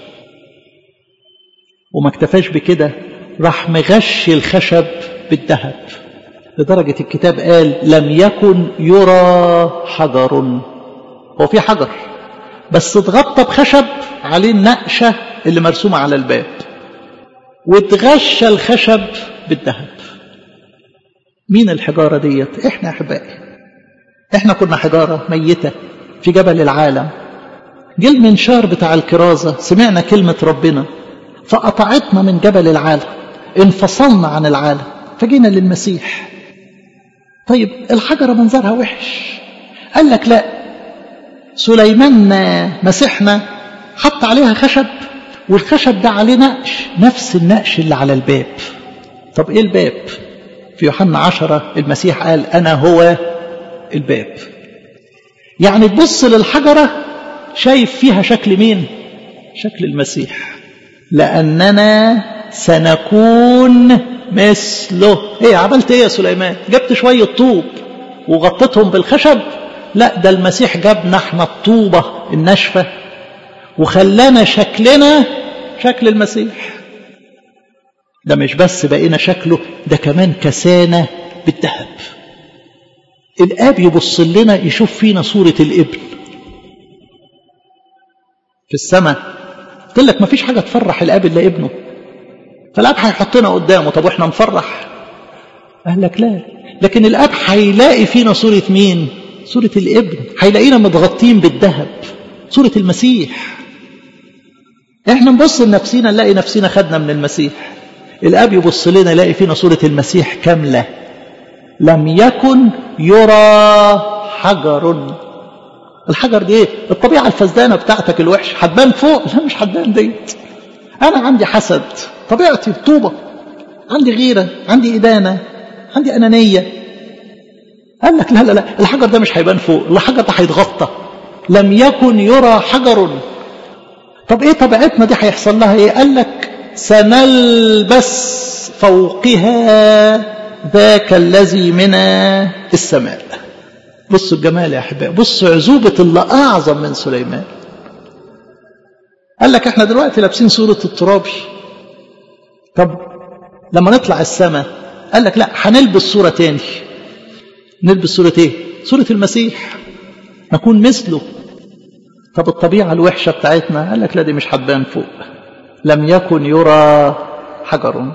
وما اكتفاش بكده راح مغشي الخشب بالذهب لدرجة الكتاب قال لم يكن يرى حجر هو في حجر بس اتغطى بخشب عليه النقشة اللي مرسومة على الباب واتغشى الخشب بالذهب مين الحجارة ديت احنا احبائي احنا كنا حجارة ميتة في جبل العالم جه المنشار بتاع الكرازة سمعنا كلمة ربنا فقطعتنا من جبل العالم انفصلنا عن العالم فجينا للمسيح طيب الحجرة منظرها وحش قال لك لا سليمان مسحنا حط عليها خشب والخشب ده عليه نقش نفس النقش اللي على الباب طب ايه الباب في يوحنا عشرة المسيح قال أنا هو الباب يعني تبص للحجرة شايف فيها شكل مين شكل المسيح لأننا سنكون مثله ايه عملت ايه يا سليمان جبت شوية طوب وغطيتهم بالخشب لا ده المسيح جابنا احنا الطوبة الناشفة وخلانا شكلنا شكل المسيح ده مش بس بقينا شكله ده كمان كسانا بالذهب الاب يبص لنا يشوف فينا صورة الابن في السماء قلت لك مفيش حاجة تفرح الأب إلا ابنه فالأب هيحطنا قدامه طب وإحنا نفرح قال لك لا لكن الأب هيلاقي فينا صورة مين صورة الابن هيلاقينا متغطين بالذهب صورة المسيح احنا نبص لنفسينا نلاقي نفسنا خدنا من المسيح الاب يبص لنا يلاقي فينا صورة المسيح كاملة لم يكن يرى حجر الحجر دي ايه الطبيعة الفزدانة بتاعتك الوحش هتبان فوق لا مش هتبان ديت انا عندي حسد طبيعتي طوبة عندي غيرة عندي إدانة عندي أنانية قال لك لا لا لا الحجر ده مش هيبان فوق الحجر ده هيتغطى لم يكن يرى حجر طب ايه طبيعتنا دي هيحصل لها ايه قال لك سنلبس فوقها ذاك الذي من السماء بصوا الجمال يا احبائي بصوا عزوبة اللي اعظم من سليمان قال لك احنا دلوقتي لابسين صورة الترابي طب لما نطلع السماء قال لك لا هنلبس صورة تاني نلبس صورة ايه صورة المسيح نكون مثله طب الطبيعة الوحشة بتاعتنا قال لك لا دي مش هتبان فوق لم يكن يرى حجر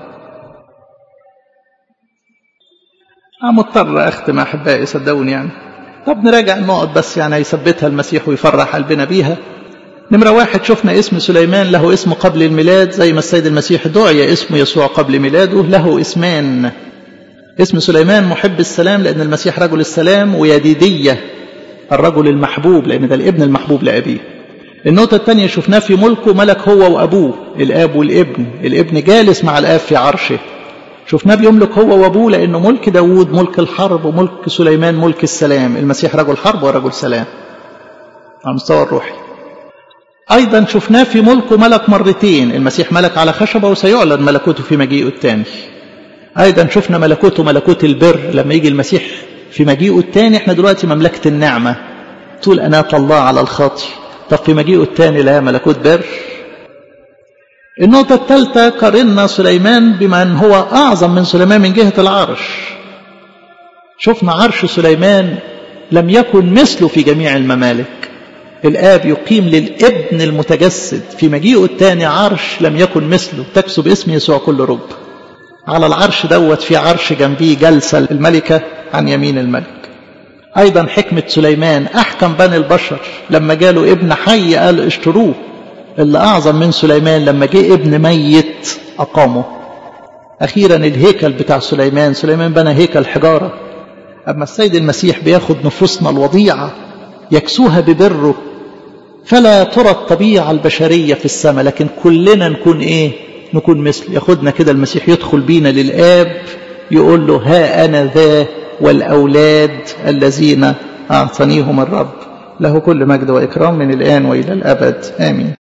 أنا مضطر أختم أحبائي صدقوني يعني طب نراجع النقط بس يعني يثبتها المسيح ويفرح قلبنا بيها نمرة واحد شفنا اسم سليمان له اسم قبل الميلاد زي ما السيد المسيح دعي اسمه يسوع قبل ميلاده له اسمان اسم سليمان محب السلام لأن المسيح رجل السلام ويديدية الرجل المحبوب لأن ده الابن المحبوب لأبيه النقطة الثانية شفناه في ملكه ملك هو وأبوه الآب والابن الابن جالس مع الآب في عرشه شفناه بيملك هو وأبوه لأنه ملك داوود ملك الحرب وملك سليمان ملك السلام المسيح رجل حرب ورجل سلام على المستوى الروحي أيضا شفناه في ملكه ملك مرتين المسيح ملك على خشبة وسيعلن ملكوته في مجيئه الثاني أيضا شفنا ملكوته ملكوت البر لما يجي المسيح في مجيئه الثاني احنا دلوقتي مملكة النعمة طول أناة الله على الخاطي طب في مجيئه الثاني لا ملكوت بر النقطة الثالثة قارنا سليمان بمن هو أعظم من سليمان من جهة العرش شفنا عرش سليمان لم يكن مثله في جميع الممالك الآب يقيم للابن المتجسد في مجيئه الثاني عرش لم يكن مثله تكسب اسم يسوع كل رب على العرش دوت في عرش جنبيه جلسة الملكة عن يمين الملك أيضا حكمة سليمان أحكم بني البشر لما جاله ابن حي قال اشتروه اللي أعظم من سليمان لما جه ابن ميت أقامه أخيرا الهيكل بتاع سليمان سليمان بنى هيكل حجارة أما السيد المسيح بياخد نفوسنا الوضيعة يكسوها ببره فلا ترى الطبيعة البشرية في السماء لكن كلنا نكون إيه نكون مثل ياخدنا كده المسيح يدخل بينا للآب يقول له ها أنا ذا والأولاد الذين أعطانيهم الرب له كل مجد وإكرام من الآن وإلى الأبد آمين